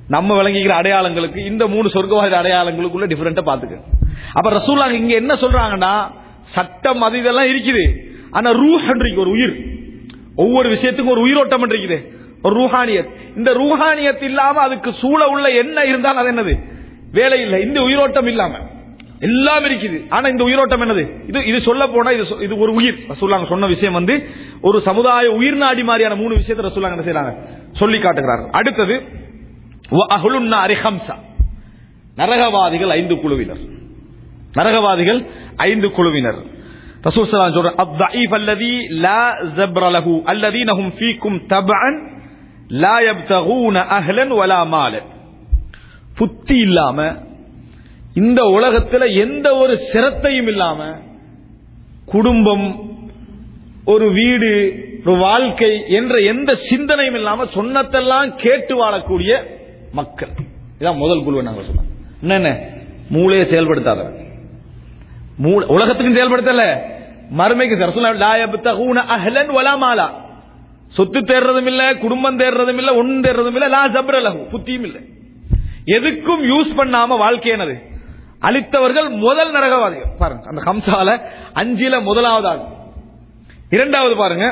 நம்ம விளங்கிக்கிற அடையாளங்களுக்கு இந்த மூணு சொர்க்கவாதி அடையாளங்களுக்குள்ள டிஃபரெண்டா பாத்துக்க அப்ப ரசூலாங்க இங்க என்ன சொல்றாங்கன்னா சட்டம் அது இதெல்லாம் இருக்குது ஆனா ரூஹ் இருக்கு ஒரு உயிர் ஒவ்வொரு விஷயத்துக்கும் ஒரு உயிரோட்டம் இருக்குது ஒரு ரூஹானியத் இந்த ரூஹானியத் இல்லாம அதுக்கு சூழ உள்ள என்ன இருந்தாலும் அது என்னது வேலை இல்லை இந்த உயிரோட்டம் இல்லாம எல்லாம் இருக்குது ஆனா இந்த உயிரோட்டம் என்னது இது இது சொல்ல போனா இது சொ- இது ஒரு உயிர் ரசூலாங்க சொன்ன விஷயம் வந்து ஒரு சமுதாய உயிர் நாடி மாதிரியான மூணு விஷயத்தை ரசூலாங்க என்ன செய்றாங்க சொல்லி காட்டுகிறார்கள் அடுத்தது வ அஹ்லுன் நாரி ஹம்ஸா. நரகவாதிகள் ஐந்து குழுவினர் நரகவாதிகள் ஐந்து குழுவினர் ரசூல் ஸல்லல்லாஹு அலைஹி சொல்றார் அத்-தஈஃப் அல்லதி லா ஜப்ர லஹு அல்லதீன ஹும் ஃபீக்கும் தப்அன் லா யப்தகூன அஹ்லன் வலா மாலன் புத்தி இல்லாம இந்த உலகத்துல எந்த ஒரு சிரத்தையும் இல்லாம குடும்பம் ஒரு வீடு ஒரு வாழ்க்கை என்ற எந்த சிந்தனையும் இல்லாம சொன்னதெல்லாம் கேட்டு வாழக்கூடிய மக்கள் இதான் முதல் குழுவை நாங்க சொன்னோம் என்னென்ன மூளையை செயல்படுத்தாதவன் மூளை உலகத்துக்கும் செயல்படுத்தல மறுமைக்கு தரசுல அஹ்லன் வலா மாலா சொத்து தேடுறதும் இல்ல குடும்பம் தேடுறதும் இல்ல ஒன்னும் தேடுறதும் இல்ல லா ஜப்ர லஹு புத்தியும் இல்ல எதுக்கும் யூஸ் பண்ணாம வாழ்க்கை என்னது அளித்தவர்கள் முதல் நரகவாதிகள் பாருங்க அந்த ஹம்சால அஞ்சில முதலாவது ஆள் இரண்டாவது பாருங்க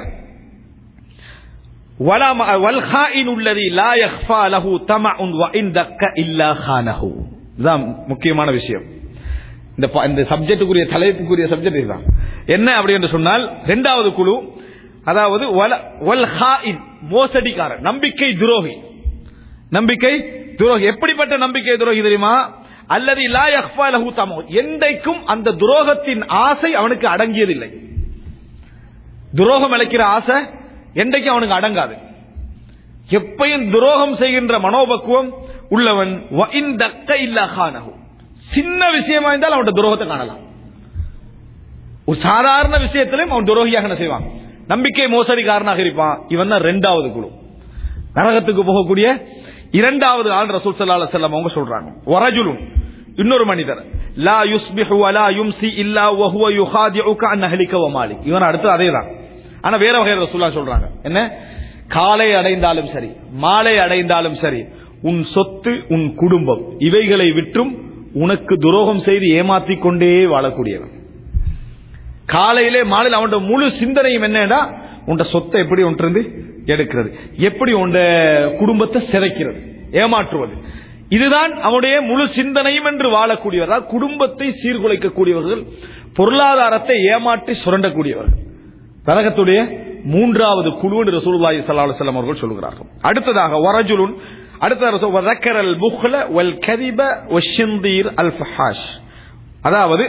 ولا ما- والخائن الذي لا يخفى له طمع وإن دق إلا خانه இதுதான் முக்கியமான விஷயம் இந்த ப- இந்த சப்ஜெக்டுக்குரிய தலைப்புக்குரிய சப்ஜெக்ட் இதுதான் என்ன அப்படி என்று சொன்னால் இரண்டாவது குழு அதாவது வல- வல் ஹாயின் மோசடிக்காரன் நம்பிக்கை துரோகி நம்பிக்கை துரோகி எப்படிப்பட்ட நம்பிக்கை துரோகி தெரியுமா அல்லது லா யஹ்ஃபா லஹு தமோ என்றைக்கும் அந்த துரோகத்தின் ஆசை அவனுக்கு அடங்கியதில்லை துரோகம் இழைக்கிற ஆசை என்றைக்கும் அவனுக்கு அடங்காது எப்பையும் துரோகம் செய்கின்ற மனோபக்குவம் உள்ளவன் வ இன் தக்க இல்லா கானஹு. சின்ன விஷயமா இருந்தால் அவன் துரோகத்தை காணலாம் ஒரு சாதாரண விஷயத்திலும் அவன் துரோகியாக என்ன செய்வான் நம்பிக்கை மோசடிக்காரனாக இருப்பான் இவன் தான் ரெண்டாவது குழு நரகத்துக்கு போகக்கூடிய இரண்டாவது ஆள் ரசூல் ஸல்லல்லாஹு அலைஹி வஸல்லம் அவங்க சொல்றாங்க வரஜுலுன் இன்னொரு மனிதர் லா யுஸ்பிஹு வலா யும்சி இல்லா வஹுவ யுகாதிஉக அன் அஹ்லிக வ மாலிக் இவன் அடுத்து அதேதான் ஆனா வேற வகையில் ரசூலுல்லாஹ் சொல்றாங்க என்ன காலை அடைந்தாலும் சரி மாலை அடைந்தாலும் சரி உன் சொத்து உன் குடும்பம் இவைகளை விற்றும் உனக்கு துரோகம் செய்து ஏமாத்திக் கொண்டே வாழக்கூடியவன் காலையிலே மாலையில் அவனோட முழு சிந்தனையும் என்னன்னா உண்ட சொத்தை எப்படி ஒன்றிருந்து எடுக்கிறது எப்படி உண்ட குடும்பத்தை சிதைக்கிறது ஏமாற்றுவது இதுதான் அவனுடைய முழு சிந்தனையும் என்று வாழக்கூடியவர் அதாவது குடும்பத்தை சீர்குலைக்கக்கூடியவர்கள் பொருளாதாரத்தை ஏமாற்றி சுரண்டக்கூடியவர்கள் நரகத்துடைய மூன்றாவது குழு என்று ரசூலுல்லாஹி ஸல்லல்லாஹு அலைஹி வஸல்லம் அவர்கள் சொல்கிறார்கள் அடுத்ததாக வரஜுலுன் அடுத்த ரசூல் வதக்கரல் புக்ல வல் கதிப வஷிந்தீர் அல் ஃபஹாஷ் அதாவது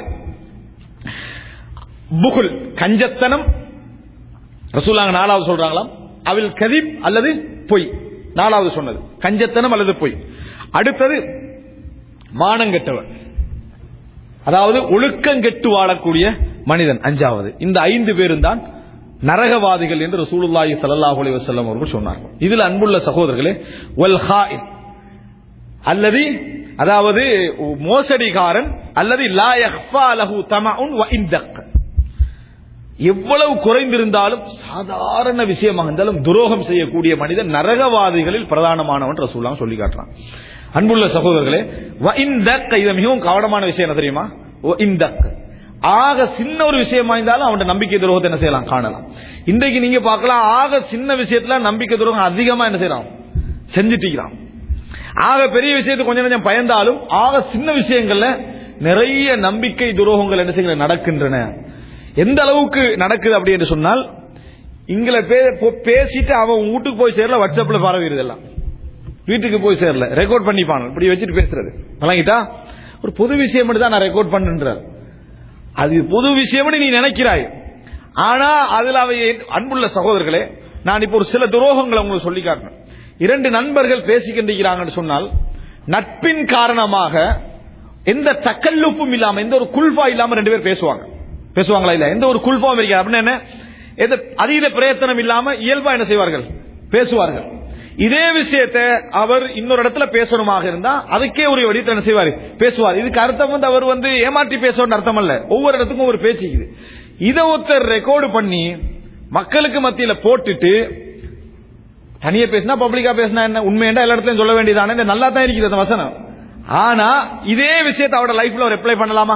புகுல் கஞ்சத்தனம் ரசூலாங்க நாலாவது சொல்றாங்களாம் அவில் கதிப் அல்லது பொய் நாலாவது சொன்னது கஞ்சத்தனம் அல்லது பொய் அடுத்தது மானங்கெட்டவன் அதாவது ஒழுக்கங்கெட்டு வாழக்கூடிய மனிதன் அஞ்சாவது இந்த ஐந்து பேரும் தான் நரகவாதிகள் என்று ரசூலுல்லாஹி ஸல்லல்லாஹு அலைஹி வஸல்லம் அவர்கள் சொன்னார்கள் இதில் அன்புள்ள சகோதரர்களே வல் ஹாயின் அல்லது அதாவது மோசடிகாரன் அல்லது லா யஹ்ஃபா லஹு தமஉன் வ இன் தக்க எவ்வளவு குறைந்திருந்தாலும் சாதாரண விஷயமாக இருந்தாலும் துரோகம் செய்யக்கூடிய மனிதன் நரகவாதிகளில் பிரதானமானவன் ரசூல்லாம் சொல்லி காட்டுறான் அன்புள்ள சகோதரர்களே வ இன் தக்க இது மிகவும் கவனமான விஷயம் என்ன தெரியுமா வ இன் தக்க ஆக சின்ன ஒரு விஷயமா இருந்தாலும் அவன் நம்பிக்கை துரோகத்தை என்ன செய்யலாம் காணலாம் இன்றைக்கு நீங்க பார்க்கலாம் ஆக சின்ன விஷயத்துல நம்பிக்கை துரோகம் அதிகமா என்ன செய்யறான் செஞ்சுட்டிருக்கிறான் ஆக பெரிய விஷயத்துக்கு கொஞ்சம் கொஞ்சம் பயந்தாலும் ஆக சின்ன விஷயங்கள்ல நிறைய நம்பிக்கை துரோகங்கள் என்ன செய்கிற நடக்கின்றன எந்த அளவுக்கு நடக்குது அப்படி என்று சொன்னால் இங்களை பே- போ- பேசிட்டு அவன் வீட்டுக்கு போய் சேரல வாட்ஸ்அப்ல பரவிடுது எல்லாம் வீட்டுக்கு போய் சேரல ரெக்கார்ட் பண்ணிப்பான் இப்படி வச்சுட்டு பேசுறது வழங்கிட்டா ஒரு பொது விஷயம் மட்டும் தான் நான் ரெக்கார்ட் பண்ணுன்றார் அது பொது விஷயம்னு நீ நினைக்கிறாய் ஆனா அதுல அவை அன்புள்ள சகோதரர்களே நான் இப்போ ஒரு சில துரோகங்களை உங்களுக்கு சொல்லி காட்டினேன் இரண்டு நண்பர்கள் பேசிக்கின்றிருக்கிறாங்கன்னு சொன்னால் நட்பின் காரணமாக எந்த தக்கல்லுப்பும் இல்லாம எந்த ஒரு குல்ஃபா இல்லாம ரெண்டு பேர் பேசுவாங்க பேசுவாங்களா இல்ல எந்த ஒரு குல்ஃபாவும் இருக்காது அப்படின்னு என்ன எந்த அதீத பிரயத்தனம் இல்லாம இயல்பா என்ன செய்வார்கள் பேசுவார்கள் இதே விஷயத்தை அவர் இன்னொரு இடத்துல பேசணுமாக இருந்தா அதுக்கே ஒரு வடிவத்தில் என்ன செய்வார் பேசுவார் இதுக்கு அர்த்தம் வந்து அவர் வந்து ஏமாற்றி பேசணும்னு அர்த்தம் அல்ல ஒவ்வொரு இடத்துக்கும் ஒரு பேச்சுக்குது இதை ஒருத்தர் ரெக்கார்டு பண்ணி மக்களுக்கு மத்தியில போட்டுட்டு தனியா பேசினா பப்ளிக்கா பேசினா என்ன உண்மையண்டா எல்லா இடத்துலயும் சொல்ல வேண்டியதானே நல்லா தான் இருக்குது அந்த வசனம் ஆனா இதே விஷயத்தை அவரோட லைஃப்ல அவர் அப்ளை பண்ணலாமா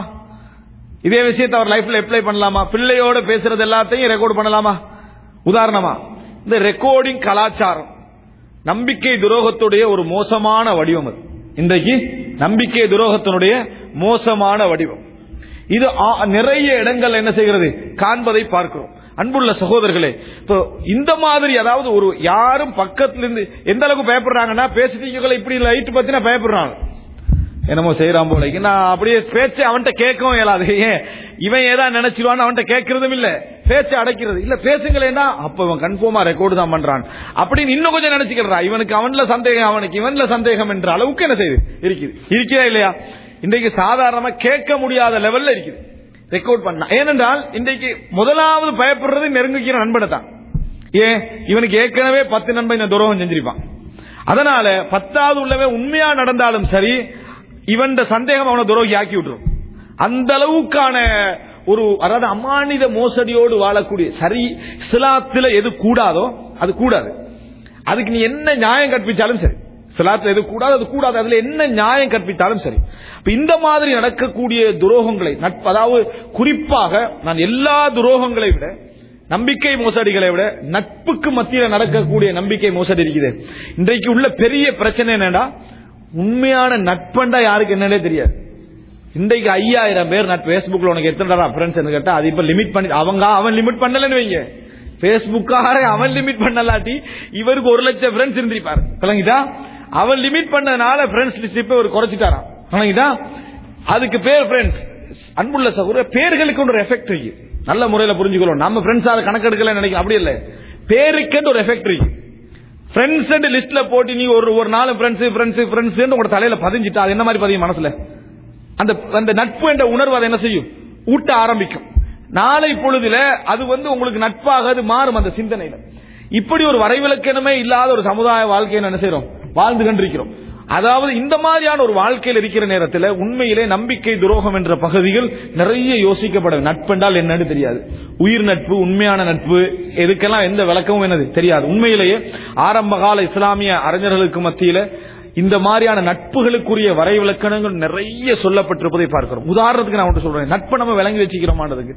இதே விஷயத்தை அவர் லைஃப்ல அப்ளை பண்ணலாமா பிள்ளையோட பேசுறது எல்லாத்தையும் ரெக்கார்ட் பண்ணலாமா உதாரணமா இந்த ரெக்கார்டிங் கலாச்சாரம் நம்பிக்கை துரோகத்துடைய ஒரு மோசமான வடிவம் அது இன்றைக்கு நம்பிக்கை துரோகத்தினுடைய மோசமான வடிவம் இது ஆ- நிறைய இடங்கள் என்ன செய்கிறது காண்பதை பார்க்கிறோம் அன்புள்ள சகோதரர்களே இப்போ இந்த மாதிரி அதாவது ஒரு யாரும் பக்கத்துல இருந்து எந்த அளவுக்கு பயப்படுறாங்கன்னா பேசிட்டீங்களா இப்படி லைட் பத்தினா பயப்படுறாங்க என்னமோ செய்யறான் போல நான் அப்படியே பேச்சு அவன்கிட்ட கேட்கவும் இயலாது ஏன் இவன் ஏதாவது நினைச்சிருவான்னு அவன்கிட்ட கேட்கறதும் இல்ல பேச்சு அடைக்கிறது இல்ல பேசுங்களேன்னா அப்ப இவன் கன்ஃபார்மா ரெக்கார்டு தான் பண்றான் அப்படின்னு இன்னும் கொஞ்சம் நினைச்சுக்கிறா இவனுக்கு அவன்ல சந்தேகம் அவனுக்கு இவன்ல சந்தேகம் என்ற அளவுக்கு என்ன செய்யுது இருக்குது இருக்குதா இல்லையா இன்றைக்கு சாதாரணமா கேட்க முடியாத லெவல்ல இருக்குது ரெக்கார்ட் பண்ணா ஏனென்றால் இன்றைக்கு முதலாவது பயப்படுறது நெருங்குகிற நண்பனை தான் ஏன் இவனுக்கு ஏற்கனவே பத்து நண்பன் இந்த துரோகம் செஞ்சிருப்பான் அதனால பத்தாவது உள்ளவே உண்மையா நடந்தாலும் சரி இவன் சந்தேகம் அவனை துரோகி ஆக்கி விட்டுரும் அந்த அளவுக்கான ஒரு அதாவது அமானித மோசடியோடு வாழக்கூடிய சரி சிலாத்துல எது கூடாதோ அது கூடாது அதுக்கு நீ என்ன நியாயம் கற்பிச்சாலும் சரி சிலாத்துல எது கூடாது அது கூடாது அதுல என்ன நியாயம் கற்பித்தாலும் சரி இப்ப இந்த மாதிரி நடக்கக்கூடிய துரோகங்களை நட்பு அதாவது குறிப்பாக நான் எல்லா துரோகங்களை விட நம்பிக்கை மோசடிகளை விட நட்புக்கு மத்தியில் நடக்கக்கூடிய நம்பிக்கை மோசடி இருக்குது இன்றைக்கு உள்ள பெரிய பிரச்சனை என்னடா உண்மையான நட்பண்டா யாருக்கு என்னன்னே தெரியாது இன்றைக்கு ஐயாயிரம் பேர் நட் பேஸ்புக்ல உனக்கு எத்தனை ஃப்ரெண்ட்ஸ் கேட்டா அது இப்ப லிமிட் பண்ணி அவங்க அவன் லிமிட் பண்ணலன்னு வைங்க பேஸ்புக்கார அவன் லிமிட் பண்ணலாட்டி இவருக்கு ஒரு லட்சம் ஃப்ரெண்ட்ஸ் இருந்திருப்பாரு விளங்கிட்டா அவன் லிமிட் பண்ணனால ஃப்ரெண்ட்ஸ் லிஸ்ட் இப்ப ஒரு குறைச்சிட்டாராம் விளங்கிட்டா அதுக்கு பேர் ஃப்ரெண்ட்ஸ் அன்புள்ள சகோதர பேர்களுக்கு ஒரு எஃபெக்ட் இருக்கு நல்ல முறையில புரிஞ்சுக்கிறோம் நம்ம ஃப்ரெண்ட்ஸ் அதை கணக்கெடுக்கல நினைக்க அப்படி இல்ல பேருக்கு ஒரு எஃபெக்ட் இருக்கு ஃப்ரெண்ட்ஸ் லிஸ்ட்ல போட்டு நீ ஒரு ஒரு நாலு ஃப்ரெண்ட்ஸ் ஃப்ரெண்ட்ஸ் ஃப்ரெண்ட்ஸ் உங்க தலையில பதிஞ்சிட்டா அது என்ன மாதிரி பதியும் மனசுல அந்த அந்த நட்பு என்ற உணர்வு அதை என்ன செய்யும் ஊட்ட ஆரம்பிக்கும் நாளை பொழுதுல அது வந்து உங்களுக்கு நட்பாக அது மாறும் அந்த சிந்தனையில இப்படி ஒரு வரைவிலக்கணமே இல்லாத ஒரு சமுதாய வாழ்க்கையை என்ன செய்யறோம் வாழ்ந்து கண்டிருக்கிறோம் அதாவது இந்த மாதிரியான ஒரு வாழ்க்கையில் இருக்கிற நேரத்தில் உண்மையிலே நம்பிக்கை துரோகம் என்ற பகுதிகள் நிறைய யோசிக்கப்பட நட்பென்றால் என்னன்னு தெரியாது உயிர் நட்பு உண்மையான நட்பு எதுக்கெல்லாம் எந்த விளக்கமும் என்னது தெரியாது உண்மையிலேயே ஆரம்ப கால இஸ்லாமிய அறிஞர்களுக்கு மத்தியில இந்த மாதிரியான நட்புகளுக்குரிய வரைவிலக்கணங்கள் நிறைய சொல்லப்பட்டிருப்பதை பார்க்கிறோம் உதாரணத்துக்கு நான் ஒன்று சொல்றேன் நட்பை நம்ம விளங்கி வச்சுக்கிறோமானதுக்கு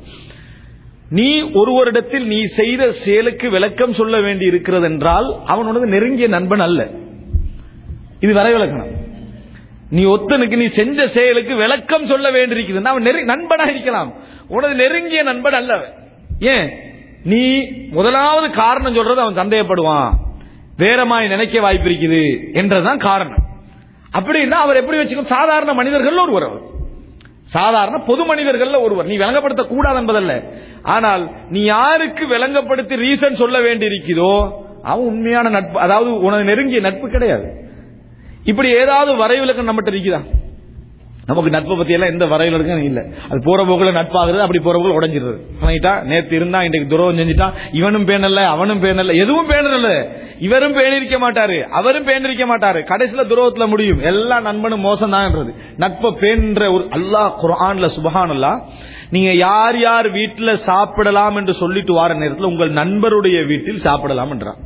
நீ ஒருவரிடத்தில் நீ செய்த செயலுக்கு விளக்கம் சொல்ல வேண்டி இருக்கிறது என்றால் அவன் உனது நெருங்கிய நண்பன் அல்ல இது வரைவிலக்கணம் நீ ஒத்தனுக்கு நீ செஞ்ச செயலுக்கு விளக்கம் சொல்ல வேண்டியிருக்குதுன்னா அவன் நெரு- நண்பனா இருக்கலாம் உனது நெருங்கிய நண்பன் அல்ல அவன். ஏன் நீ முதலாவது காரணம் சொல்றது அவன் சந்தேகப்படுவான் வேறமாய் நினைக்க வாய்ப்பு இருக்குது என்றதுதான் காரணம் அப்படின்னா அவர் எப்படி வச்சுக்கணும் சாதாரண மனிதர்கள் ஒருவர் அவர் சாதாரண பொது மனிதர்கள்ல ஒருவர் நீ விளங்கப்படுத்த கூடாது என்பதல்ல ஆனால் நீ யாருக்கு விளங்கப்படுத்தி ரீசன் சொல்ல வேண்டி இருக்குதோ அவன் உண்மையான நட்பு அதாவது உனது நெருங்கிய நட்பு கிடையாது இப்படி ஏதாவது வரைவிலக்கம் நம்மகிட்ட இருக்குதா நமக்கு நட்பை பத்தி எல்லாம் எந்த வரைவிலக்கம் இல்ல அது போற போக்குல நட்பாகுது அப்படி போற போக்குல உடஞ்சிருது வணங்கிட்டா நேத்து இருந்தா இன்றைக்கு துரோகம் செஞ்சுட்டான் இவனும் பேணல அவனும் பேணல எதுவும் பேணல இவரும் பேணிருக்க மாட்டாரு அவரும் பேணிருக்க மாட்டாரு கடைசியில துரோகத்துல முடியும் எல்லா நண்பனும் மோசம் தான் நட்பை பேன்ற ஒரு அல்லாஹ் குர்ஆன்ல சுபஹானல்லா நீங்க யார் யார் வீட்டுல சாப்பிடலாம் என்று சொல்லிட்டு வார நேரத்தில் உங்கள் நண்பருடைய வீட்டில் சாப்பிடலாம் என்றான்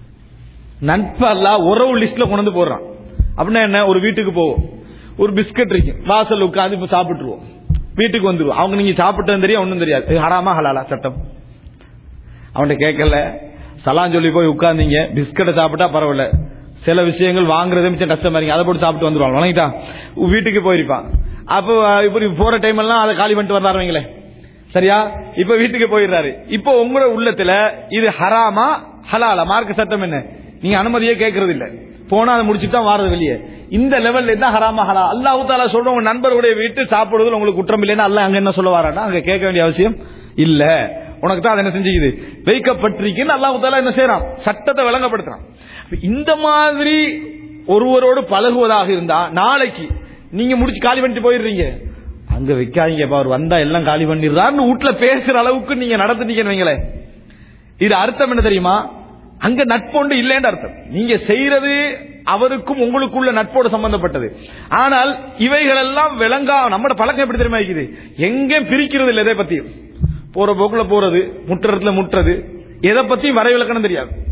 நட்பு அல்ல உறவு லிஸ்ட்ல கொண்டு வந்து போடுறான் அப்படின்னா என்ன ஒரு வீட்டுக்கு போவோம் ஒரு பிஸ்கட் இருக்கு வாசல் உட்காந்து இப்ப சாப்பிட்டுருவோம் வீட்டுக்கு வந்துருவோம் அவங்க நீங்க சாப்பிட்டது தெரியும் ஒன்றும் தெரியாது இது ஹராமா ஹலாலா சட்டம் அவன்கிட்ட கேட்கல சலான் சொல்லி போய் உட்கார்ந்தீங்க பிஸ்கட்டை சாப்பிட்டா பரவாயில்ல சில விஷயங்கள் வாங்குறதே மிச்சம் கஷ்டமா இருக்கு அதை போட்டு சாப்பிட்டு வந்துருவாங்க வணங்கிட்டா வீட்டுக்கு போயிருப்பான் அப்போ அஹ், இப்படி போற டைம் எல்லாம் அதை காலி பண்ணிட்டு வந்தாருவீங்களே சரியா இப்ப வீட்டுக்கு போயிடுறாரு இப்போ உங்களோட உள்ளத்துல இது ஹராமா ஹலாலா மார்க்க சட்டம் என்ன நீங்க அனுமதியே கேட்கறது இல்ல போனா அதை முடிச்சுட்டு தான் வாரது வெளியே இந்த லெவல்ல இருந்தா ஹராமா ஹலா அல்லாஹ் தாலா சொல்ற உங்க நண்பர்களுடைய வீட்டு சாப்பிடுவதில் உங்களுக்கு குற்றம் இல்லைன்னா அல்லாஹ் அங்க என்ன சொல்ல வரானா அங்க கேட்க வேண்டிய அவசியம் இல்ல உனக்கு தான் அது என்ன செஞ்சுக்குது வைக்கப்பட்டிருக்குன்னு அல்லாஹ் தாலா என்ன செய்யறான் சட்டத்தை விளங்கப்படுத்துறான் இந்த மாதிரி ஒருவரோடு பழகுவதாக இருந்தா நாளைக்கு நீங்க முடிச்சு காலி பண்ணிட்டு போயிடுறீங்க அங்க வைக்காதீங்கப்பா அவர் வந்தா எல்லாம் காலி பண்ணிடுறாருன்னு வீட்டுல பேசுற அளவுக்கு நீங்க நடந்துட்டீங்கன்னு வைங்களேன் இது அர்த்தம் என்ன தெரியுமா அங்க நட்பொண்டு இல்லைன்னு அர்த்தம் நீங்க செய்யறது அவருக்கும் உங்களுக்குள்ள நட்போடு சம்பந்தப்பட்டது ஆனால் இவைகள் எல்லாம் விளங்கா நம்மட பழக்கம் எப்படி தெரியுமா இருக்குது எங்க பிரிக்கிறது இல்லை எதை பத்தியும் போற போக்குல போறது முட்டுறதுல முட்டுறது எதை பத்தியும் வரைவிலக்கணம் தெரியாது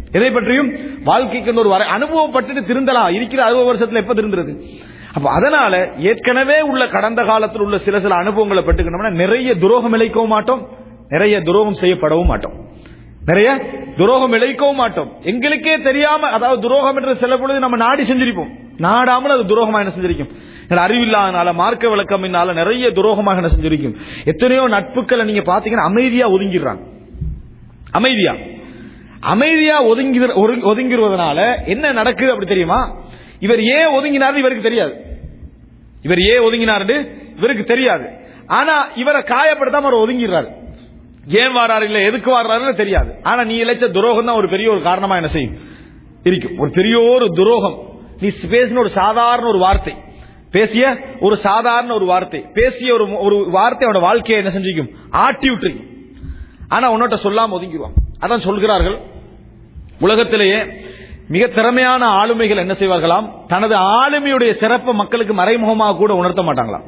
எதை பற்றியும் வாழ்க்கைக்கு ஒரு வரை அனுபவப்பட்டுட்டு திருந்தலாம் இருக்கிற அறுபது வருஷத்துல எப்ப திருந்துறது அப்ப அதனால ஏற்கனவே உள்ள கடந்த காலத்தில் உள்ள சில சில அனுபவங்களை பட்டுக்கணும்னா நிறைய துரோகம் இழைக்கவும் மாட்டோம் நிறைய துரோகம் செய்யப்படவும் மாட்டோம் நிறைய துரோகம் இழைக்கவும் மாட்டோம் எங்களுக்கே தெரியாம அதாவது துரோகம் என்று சில பொழுது நம்ம நாடி செஞ்சிருப்போம் நாடாமல் அது துரோகமா என்ன செஞ்சிருக்கும் எங்கள் அறிவில்லாதனால மார்க்க விளக்கமினால நிறைய துரோகமாக என்ன செஞ்சிருக்கும் எத்தனையோ நட்புக்களை நீங்க பாத்தீங்கன்னா அமைதியா ஒதுங்கிடுறாங்க அமைதியா அமைதியா ஒதுங்கி ஒதுங்கிடுவதனால என்ன நடக்குது அப்படி தெரியுமா இவர் ஏன் ஒதுங்கினார் இவருக்கு தெரியாது இவர் ஏன் ஒதுங்கினார் இவருக்கு தெரியாது ஆனா இவரை காயப்படுத்தாம அவர் ஒதுங்கிடுறாரு ஏன் வாராரு இல்ல எதுக்கு வாடுறாரு தெரியாது ஆனா நீ இழைச்ச துரோகம் தான் ஒரு பெரிய ஒரு காரணமா என்ன செய்யும் இருக்கும் ஒரு பெரிய ஒரு துரோகம் நீ பேசின ஒரு சாதாரண ஒரு வார்த்தை பேசிய ஒரு சாதாரண ஒரு வார்த்தை பேசிய ஒரு ஒரு வார்த்தை அவனோட வாழ்க்கையை என்ன செஞ்சிக்கும் ஆட்டி விட்டுருக்கும் ஆனா உன்னோட்ட சொல்லாம ஒதுங்கிடுவான் அதான் சொல்கிறார்கள் உலகத்திலேயே மிக திறமையான ஆளுமைகள் என்ன செய்வார்களாம் தனது ஆளுமையுடைய சிறப்பை மக்களுக்கு மறைமுகமாக கூட உணர்த்த மாட்டாங்களாம்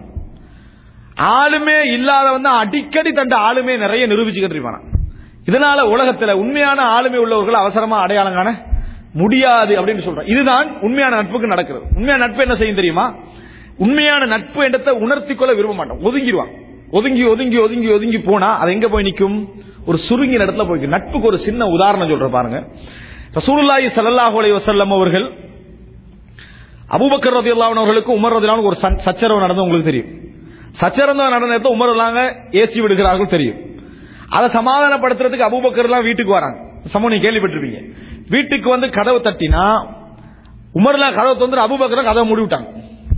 ஆளுமே இல்லாதவன் தான் அடிக்கடி தந்த ஆளுமே நிறைய நிரூபிச்சுக்கிட்டு இருப்பான் இதனால உலகத்துல உண்மையான ஆளுமை உள்ளவர்கள் அவசரமா அடையாளம் காண முடியாது அப்படின்னு சொல்றான் இதுதான் உண்மையான நட்புக்கு நடக்கிறது உண்மையான நட்பு என்ன செய்யும் தெரியுமா உண்மையான நட்பு இடத்தை உணர்த்தி கொள்ள விரும்ப மாட்டோம் ஒதுங்கிடுவான் ஒதுங்கி ஒதுங்கி ஒதுங்கி ஒதுங்கி போனா அது எங்க போய் நிற்கும் ஒரு சுருங்கின இடத்துல போய் நட்புக்கு ஒரு சின்ன உதாரணம் சொல்ற பாருங்க ரசூலுல்லாஹி ஸல்லல்லாஹு அலைஹி வஸல்லம் அவர்கள் அபூபக்கர் ரலியல்லாஹு அவர்களுக்கு உமர் ரலியல்லாஹு ஒரு சச்சரவு நடந்து உங்களுக்கு தெரியும் சச்சரவு நடந்த நேரத்தில் உமர் எல்லாம் ஏசி விடுகிறார்கள் தெரியும் அதை சமாதானப்படுத்துறதுக்கு அபூபக்கர் எல்லாம் வீட்டுக்கு வராங்க சமூக நீங்க கேள்விப்பட்டிருப்பீங்க வீட்டுக்கு வந்து கதவு தட்டினா உமர்ல கதவை தந்து அபூபக்கர் கதவை மூடி விட்டாங்க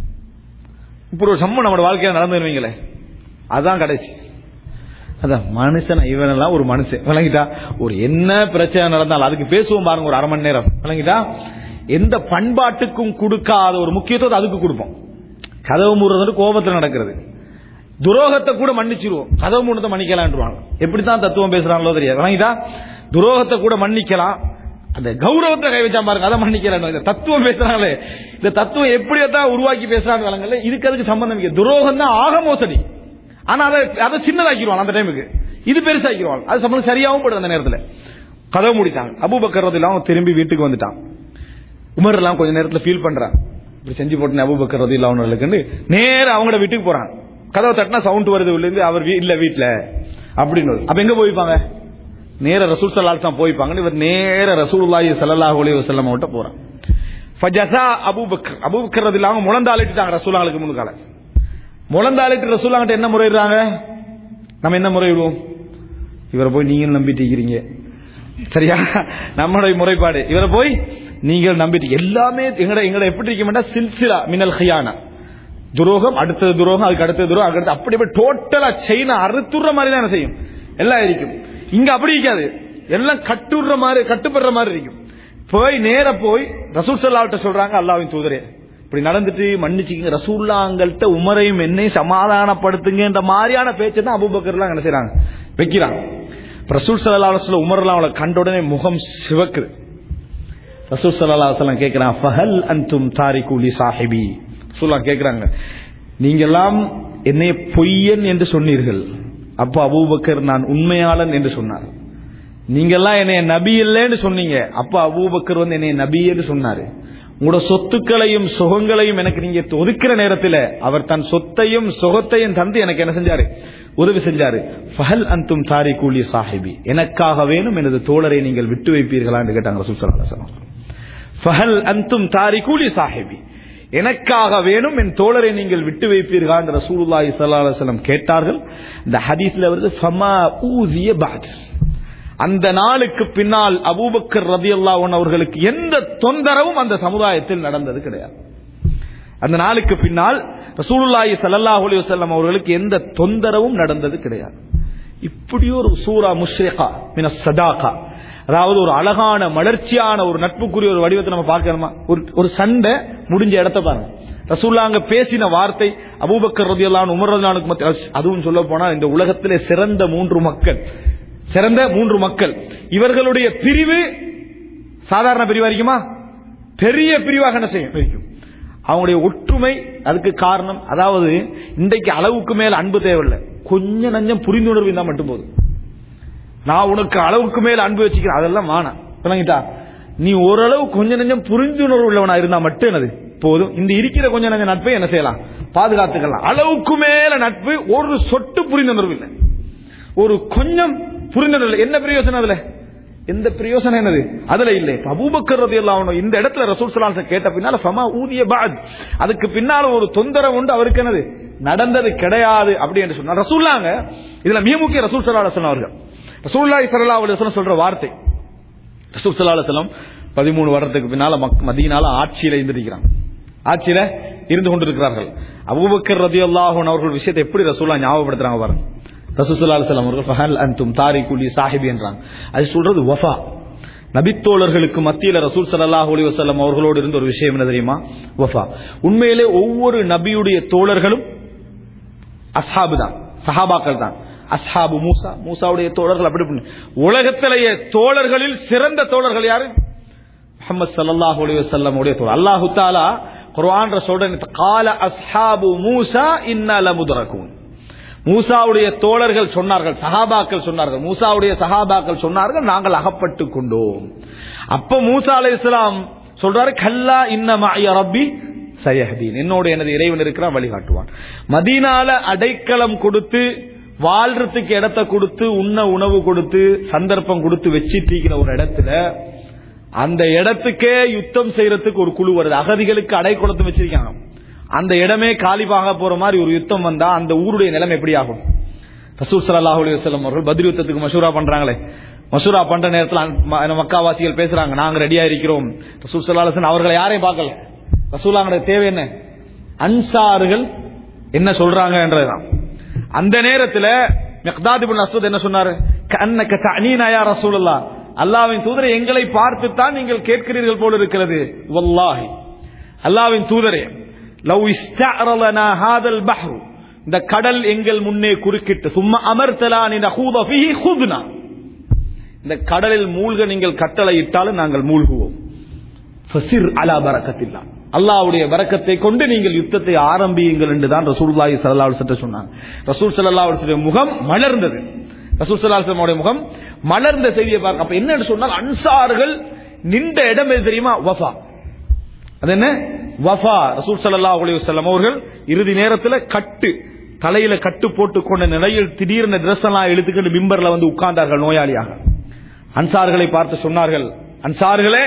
இப்படி ஒரு சம்பவம் நம்ம வாழ்க்கையில நடந்துருவீங்களே அதுதான் கடைசி அதான் மனுஷன் இவனெல்லாம் ஒரு மனுஷன் விளங்கிட்டா ஒரு என்ன பிரச்சனை நடந்தாலும் அதுக்கு பேசுவோம் பாருங்க ஒரு அரை மணி நேரம் விளங்கிட்டா எந்த பண்பாட்டுக்கும் கொடுக்காத ஒரு முக்கியத்துவத்தை அதுக்கு கொடுப்போம் கதவு மூடுறது கோபத்தில் நடக்கிறது துரோகத்தை கூட மன்னிச்சிருவோம் கதவு மூணத்தை மன்னிக்கலான்றாங்க எப்படித்தான் தத்துவம் பேசுறாங்களோ தெரியாது விளங்கிட்டா துரோகத்தை கூட மன்னிக்கலாம் அந்த கௌரவத்தை கை வச்சா பாருங்க அதை மன்னிக்கலாம் இந்த தத்துவம் பேசுறாங்களே இந்த தத்துவம் எப்படியத்தான் உருவாக்கி பேசுறாங்க விளங்கல இதுக்கு அதுக்கு சம்பந்தம் இல்லை துரோகம் தான் ஆக மோசடி ஆனா அதை அதை சின்னதாக்கிடுவாங்க அந்த டைமுக்கு இது பெருசாக்கிடுவாங்க அது சம்பளம் சரியாகவும் படுது அந்த நேரத்தில் கதவு முடித்தாங்க அபூபக்கர் ரதிலாம் திரும்பி வீட்டுக்கு வந்துட்டான் உமர் எல்லாம் கொஞ்ச நேரத்தில் ஃபீல் பண்றான் இப்படி செஞ்சு போட்டு அபூபக்கர் ரதி இல்லாமலுக்குன்னு நேரம் அவங்களோட வீட்டுக்கு போறான் கதவை தட்டினா சவுண்ட் வருது உள்ள இருந்து அவர் இல்ல வீட்டுல அப்படின்னு அப்ப எங்க போய்ப்பாங்க நேர ரசூல் சல்லால் தான் போய்ப்பாங்கன்னு இவர் நேர ரசூலுல்லாஹி ஸல்லல்லாஹு அலைஹி வஸல்லம் கிட்ட போறான் ஃபஜஸா அபூபக்கர் அபூபக்கர் ரதி இல்லாம முழந்தாளிட்டுட்டாங்க ரசூலாங்களுக்கு முன்னுக்கால முழந்தாளிட்டு ரசூலாங்கிட்ட என்ன முறையிடுறாங்க நம்ம என்ன முறையிடுவோம் இவரை போய் நீங்கள் நம்பிட்டு இருக்கிறீங்க சரியா நம்மளுடைய முறைப்பாடு இவரை போய் நீங்கள் நம்பிட்டு எல்லாமே எங்கட எங்கட எப்படி இருக்க மாட்டா சில்சிலா மினல் ஹியானா துரோகம் அடுத்தது துரோகம் அதுக்கு அடுத்தது துரோகம் அதுக்கு அடுத்து அப்படி போய் டோட்டலா செயினை அறுத்துற மாதிரி தான் செய்யும் எல்லாம் இருக்கும் இங்க அப்படி இருக்காது எல்லாம் கட்டுற மாதிரி கட்டுப்படுற மாதிரி இருக்கும் போய் நேர போய் ரசூல் சல்லாவிட்ட சொல்றாங்க அல்லாவின் தூதரே இப்படி நடந்துட்டு மன்னிச்சுக்கங்க ரசூல்லாங்கள்ட்ட உமரையும் என்னையும் சமாதானப்படுத்துங்கன்ற மாதிரியான பேச்சை தான் அபுபக்கர்லாம் என்ன செய்யறாங்க வைக்கிறாங்க ரசூல் சல்லா அலுவலம் உமர்லாம் அவளை கண்ட உடனே முகம் சிவக்குது ரசூல் சல்லா அலுவலம் கேட்கிறான் ஃபஹல் அன்தும் தாரிகுலி சாஹிபி ரசூல்லா கேட்கிறாங்க நீங்கெல்லாம் என்னை பொய்யன் என்று சொன்னீர்கள் அப்ப அபூபக்கர் நான் உண்மையாளன் என்று சொன்னார் நீங்கெல்லாம் என்னை நபி இல்லைன்னு சொன்னீங்க அப்ப அபூபக்கர் வந்து என்னை நபி என்று சொன்னாரு உங்களோட சொத்துக்களையும் சுகங்களையும் எனக்கு நீங்க ஒதுக்கிற நேரத்தில் அவர் தன் சொத்தையும் சுகத்தையும் தந்து எனக்கு என்ன செஞ்சாரு உதவி செஞ்சாரு ஃபஹல் அந்தும் தாரி கூலி சாஹிபி எனக்காக வேணும் எனது தோழரை நீங்கள் விட்டு வைப்பீர்களா என்று கேட்டாங்க ரசூல் ஃபஹல் அந்தும் தாரி கூலி சாஹிபி எனக்காக வேணும் என் தோழரை நீங்கள் விட்டு வைப்பீர்களா என்று ரசூலுல்லாஹி ஸல்லல்லாஹு அலைஹி வஸல்லம் கேட்டார்கள் இந்த ஹதீஸ்ல வருது ஃபமா ஊசிய பாத் அந்த நாளுக்கு பின்னால் அபூபக்கர் ரதியல்லாஹு அவர்களுக்கு எந்த தொந்தரவும் அந்த சமுதாயத்தில் நடந்தது கிடையாது அந்த நாளுக்கு பின்னால் ரசூலுல்லாஹி ஸல்லல்லாஹு அலைஹி வஸல்லம் அவர்களுக்கு எந்த தொந்தரவும் நடந்தது கிடையாது இப்படி ஒரு சூரா முஷ்ரிகா மின சதாகா அதாவது ஒரு அழகான மலர்ச்சியான ஒரு நட்புக்குரிய ஒரு வடிவத்தை நம்ம பார்க்கணுமா ஒரு ஒரு சண்டை முடிஞ்ச இடத்த பாருங்க ரசூல்லா அங்க பேசின வார்த்தை அபூபக்கர் ரதியல்லான் உமர் ரதியானுக்கு அதுவும் சொல்ல போனா இந்த உலகத்திலே சிறந்த மூன்று மக்கள் சிறந்த மூன்று மக்கள் இவர்களுடைய பிரிவு சாதாரண பிரிவா இருக்குமா பெரிய பிரிவாக என்ன செய்யும் இருக்கும் அவங்களுடைய ஒற்றுமை அதுக்கு காரணம் அதாவது இன்றைக்கு அளவுக்கு மேல அன்பு தேவையில்லை கொஞ்சம் நஞ்சம் புரிந்துணர்வு இருந்தா மட்டும் போதும் நான் உனக்கு அளவுக்கு மேல அன்பு வச்சுக்கிறேன் அதெல்லாம் வானம் விளங்கிட்டா நீ ஓரளவு கொஞ்ச நெஞ்சம் புரிந்துணர்வு உள்ளவனா இருந்தா மட்டும் என்னது போதும் இந்த இருக்கிற கொஞ்ச நெஞ்ச நட்பை என்ன செய்யலாம் பாதுகாத்துக்கலாம் அளவுக்கு மேல நட்பு ஒரு சொட்டு புரிந்துணர்வு இல்லை ஒரு கொஞ்சம் புரிந்துணர்வு இல்லை. என்ன பிரயோஜனம் அதுல எந்த பிரயோசனம் என்னது அதுல இல்லை இப்ப அபூபக்கர் ரலியல்லாஹு அன்ஹு இந்த இடத்துல ரசூல் ஸல்லல்லாஹு அலைஹி வஸல்லம் கேட்ட பின்னால ஃபமா ஊதிய பாத் அதுக்கு பின்னால ஒரு தொந்தரவு உண்டு அவருக்கு என்னது நடந்தது கிடையாது அப்படி என்று சொன்னார் ரசூல்லாங்க இதுல மிக முக்கிய ரசூல் ஸல்லல்லாஹு அலைஹி வஸல்லம் அவர்கள் ரசூலுல்லாஹி ஸல்லல்லாஹு அலைஹி வஸல்லம் சொல்ற வார்த்தை ரசூல் ஸல்லல்லாஹு அலைஹி வஸல்லம் 13 வருடத்துக்கு பின்னால மக்- மதீனால ஆட்சியில இருந்திருக்கிறாங்க ஆட்சியில இருந்து கொண்டிருக்கிறார்கள் அபூபக்கர் ரலியல்லாஹு அன்ஹு அவர்கள் விஷயத்தை எப்படி ரசூலா ஞாபகப்படுத்துறாங்க பாருங்க ரசூல் ஸல்லல்லாஹு அலைஹி வஸல்லம் அவர்கள் ஃபஹல் அன்தும் தாரிகுலி சாஹிபி என்றாங்க அது சொல்றது வஃபா நபித்தோழர்களுக்கு மத்தியில ரசூல் ஸல்லல்லாஹு அலைஹி வஸல்லம் அவர்களோடு இருந்த ஒரு விஷயம் என்ன தெரியுமா வஃபா உண்மையிலே ஒவ்வொரு நபியுடைய தோழர்களும் அஸ்ஹாபு தான் சஹாபாக்கள் தான் அஸ்ஹாபு மூசா மூசாவுடைய தோழர்கள் அப்படி இப்படி. உலகத்திலேயே தோழர்களில் சிறந்த தோழர்கள் யாரு முஹம்மது ஸல்லல்லாஹு அலைஹி வஸல்லம் உடைய தோழர் அல்லாஹு தஆலா குர்ஆன்ல சொல்றேன் கால அஸ்ஹாபு மூசா இன்னா லமுதரகூன் மூசாவுடைய தோழர்கள் சொன்னார்கள் சஹாபாக்கள் சொன்னார்கள் மூசாவுடைய சஹாபாக்கள் சொன்னார்கள் நாங்கள் அகப்பட்டு கொண்டோம் அப்ப மூசா அலைஹிஸ்ஸலாம் சொல்றாரு கல்லா இன்ன மஅய ரப்பி சயஹதீன் என்னோட எனது இறைவன் இருக்கிறான் வழிகாட்டுவான் மதீனால அடைக்கலம் கொடுத்து வாழ்றதுக்கு இடத்தை கொடுத்து உண்ண உணவு கொடுத்து சந்தர்ப்பம் கொடுத்து வச்சிட்டு ஒரு இடத்துல அந்த இடத்துக்கே யுத்தம் செய்யறதுக்கு ஒரு குழு வருது அகதிகளுக்கு அடை கொடுத்து வச்சிருக்காங்க அந்த இடமே காலிபாக போற மாதிரி ஒரு யுத்தம் வந்தா அந்த ஊருடைய நிலைமை எப்படி ஆகும் ரசூல் ஸல்லல்லாஹு அலைஹி வஸல்லம் அவர்கள் பதில் யுத்தத்துக்கு மஷூரா பண்றாங்களே மஷூரா பண்ற நேரத்துல அந்த ம- அந்த மக்காவாசிகள் பேசுறாங்க நாங்க ரெடியா இருக்கிறோம் ரசூல் ஸல்லல்லாஹு அலைஹி வஸல்லம் அவர்களை யாரையும் பார்க்கல ரசூலாங்களுடைய தேவை என்ன அன்சார்கள் என்ன சொல்றாங்க என்றதுதான் அந்த நேரத்துல மிக்தாத் இப்னு அஸ்வத் என்ன சொன்னாரு கன்னக தஅனீனா யா ரசூலுல்லாஹ் அல்லாஹ்வின் தூதரை எங்களை பார்த்து தான் நீங்கள் கேட்கிறீர்கள் போல இருக்கிறது வல்லாஹி அல்லாஹ்வின் தூதரே லவ் இஸ்தஅரலனா ஹாதல் பஹ்ரு இந்த கடல் எங்கள் முன்னே குறுக்கிட்டு சும்மா அமர்த்தலானி நஹூத ஃபீஹி ஹுத்னா இந்த கடலில் மூழ்க நீங்கள் கட்டளை இட்டாலும் நாங்கள் மூழ்குவோம் ஃபசிர் அலா பரக்கத்தில்லா அல்லாஹ்வுடைய பரக்கத்தை கொண்டு நீங்கள் யுத்தத்தை ஆரம்பியுங்கள் என்று தான் ரசூலுல்லாஹி ஸல்லல்லாஹு அலைஹி வஸல்லம் சொன்னாங்க ரசூல் ஸல்லல்லாஹு அலைஹி வஸல்லம் முகம் மலர்ந்தது ரசூல் ஸல்லல்லாஹு அலைஹி வஸல்லம் முகம் மலர்ந்த செய்தியை பார்க்க அப்ப என்னன்னு சொன்னால் அன்சார்கள் நின்ற இடம் எது தெரியுமா வஃபா அது என்ன வஃபா ரசூல் ஸல்லல்லாஹு அலைஹி வஸல்லம் அவர்கள் இறுதி நேரத்துல கட்டு தலையில கட்டு போட்டுக் கொண்ட நிலையில் திடீர்னு Dress எல்லாம் இழுத்துக்கிட்டு மிம்பர்ல வந்து உட்கார்ந்தார்கள் நோயாளியாக அன்சார்களை பார்த்து சொன்னார்கள் அன்சார்களே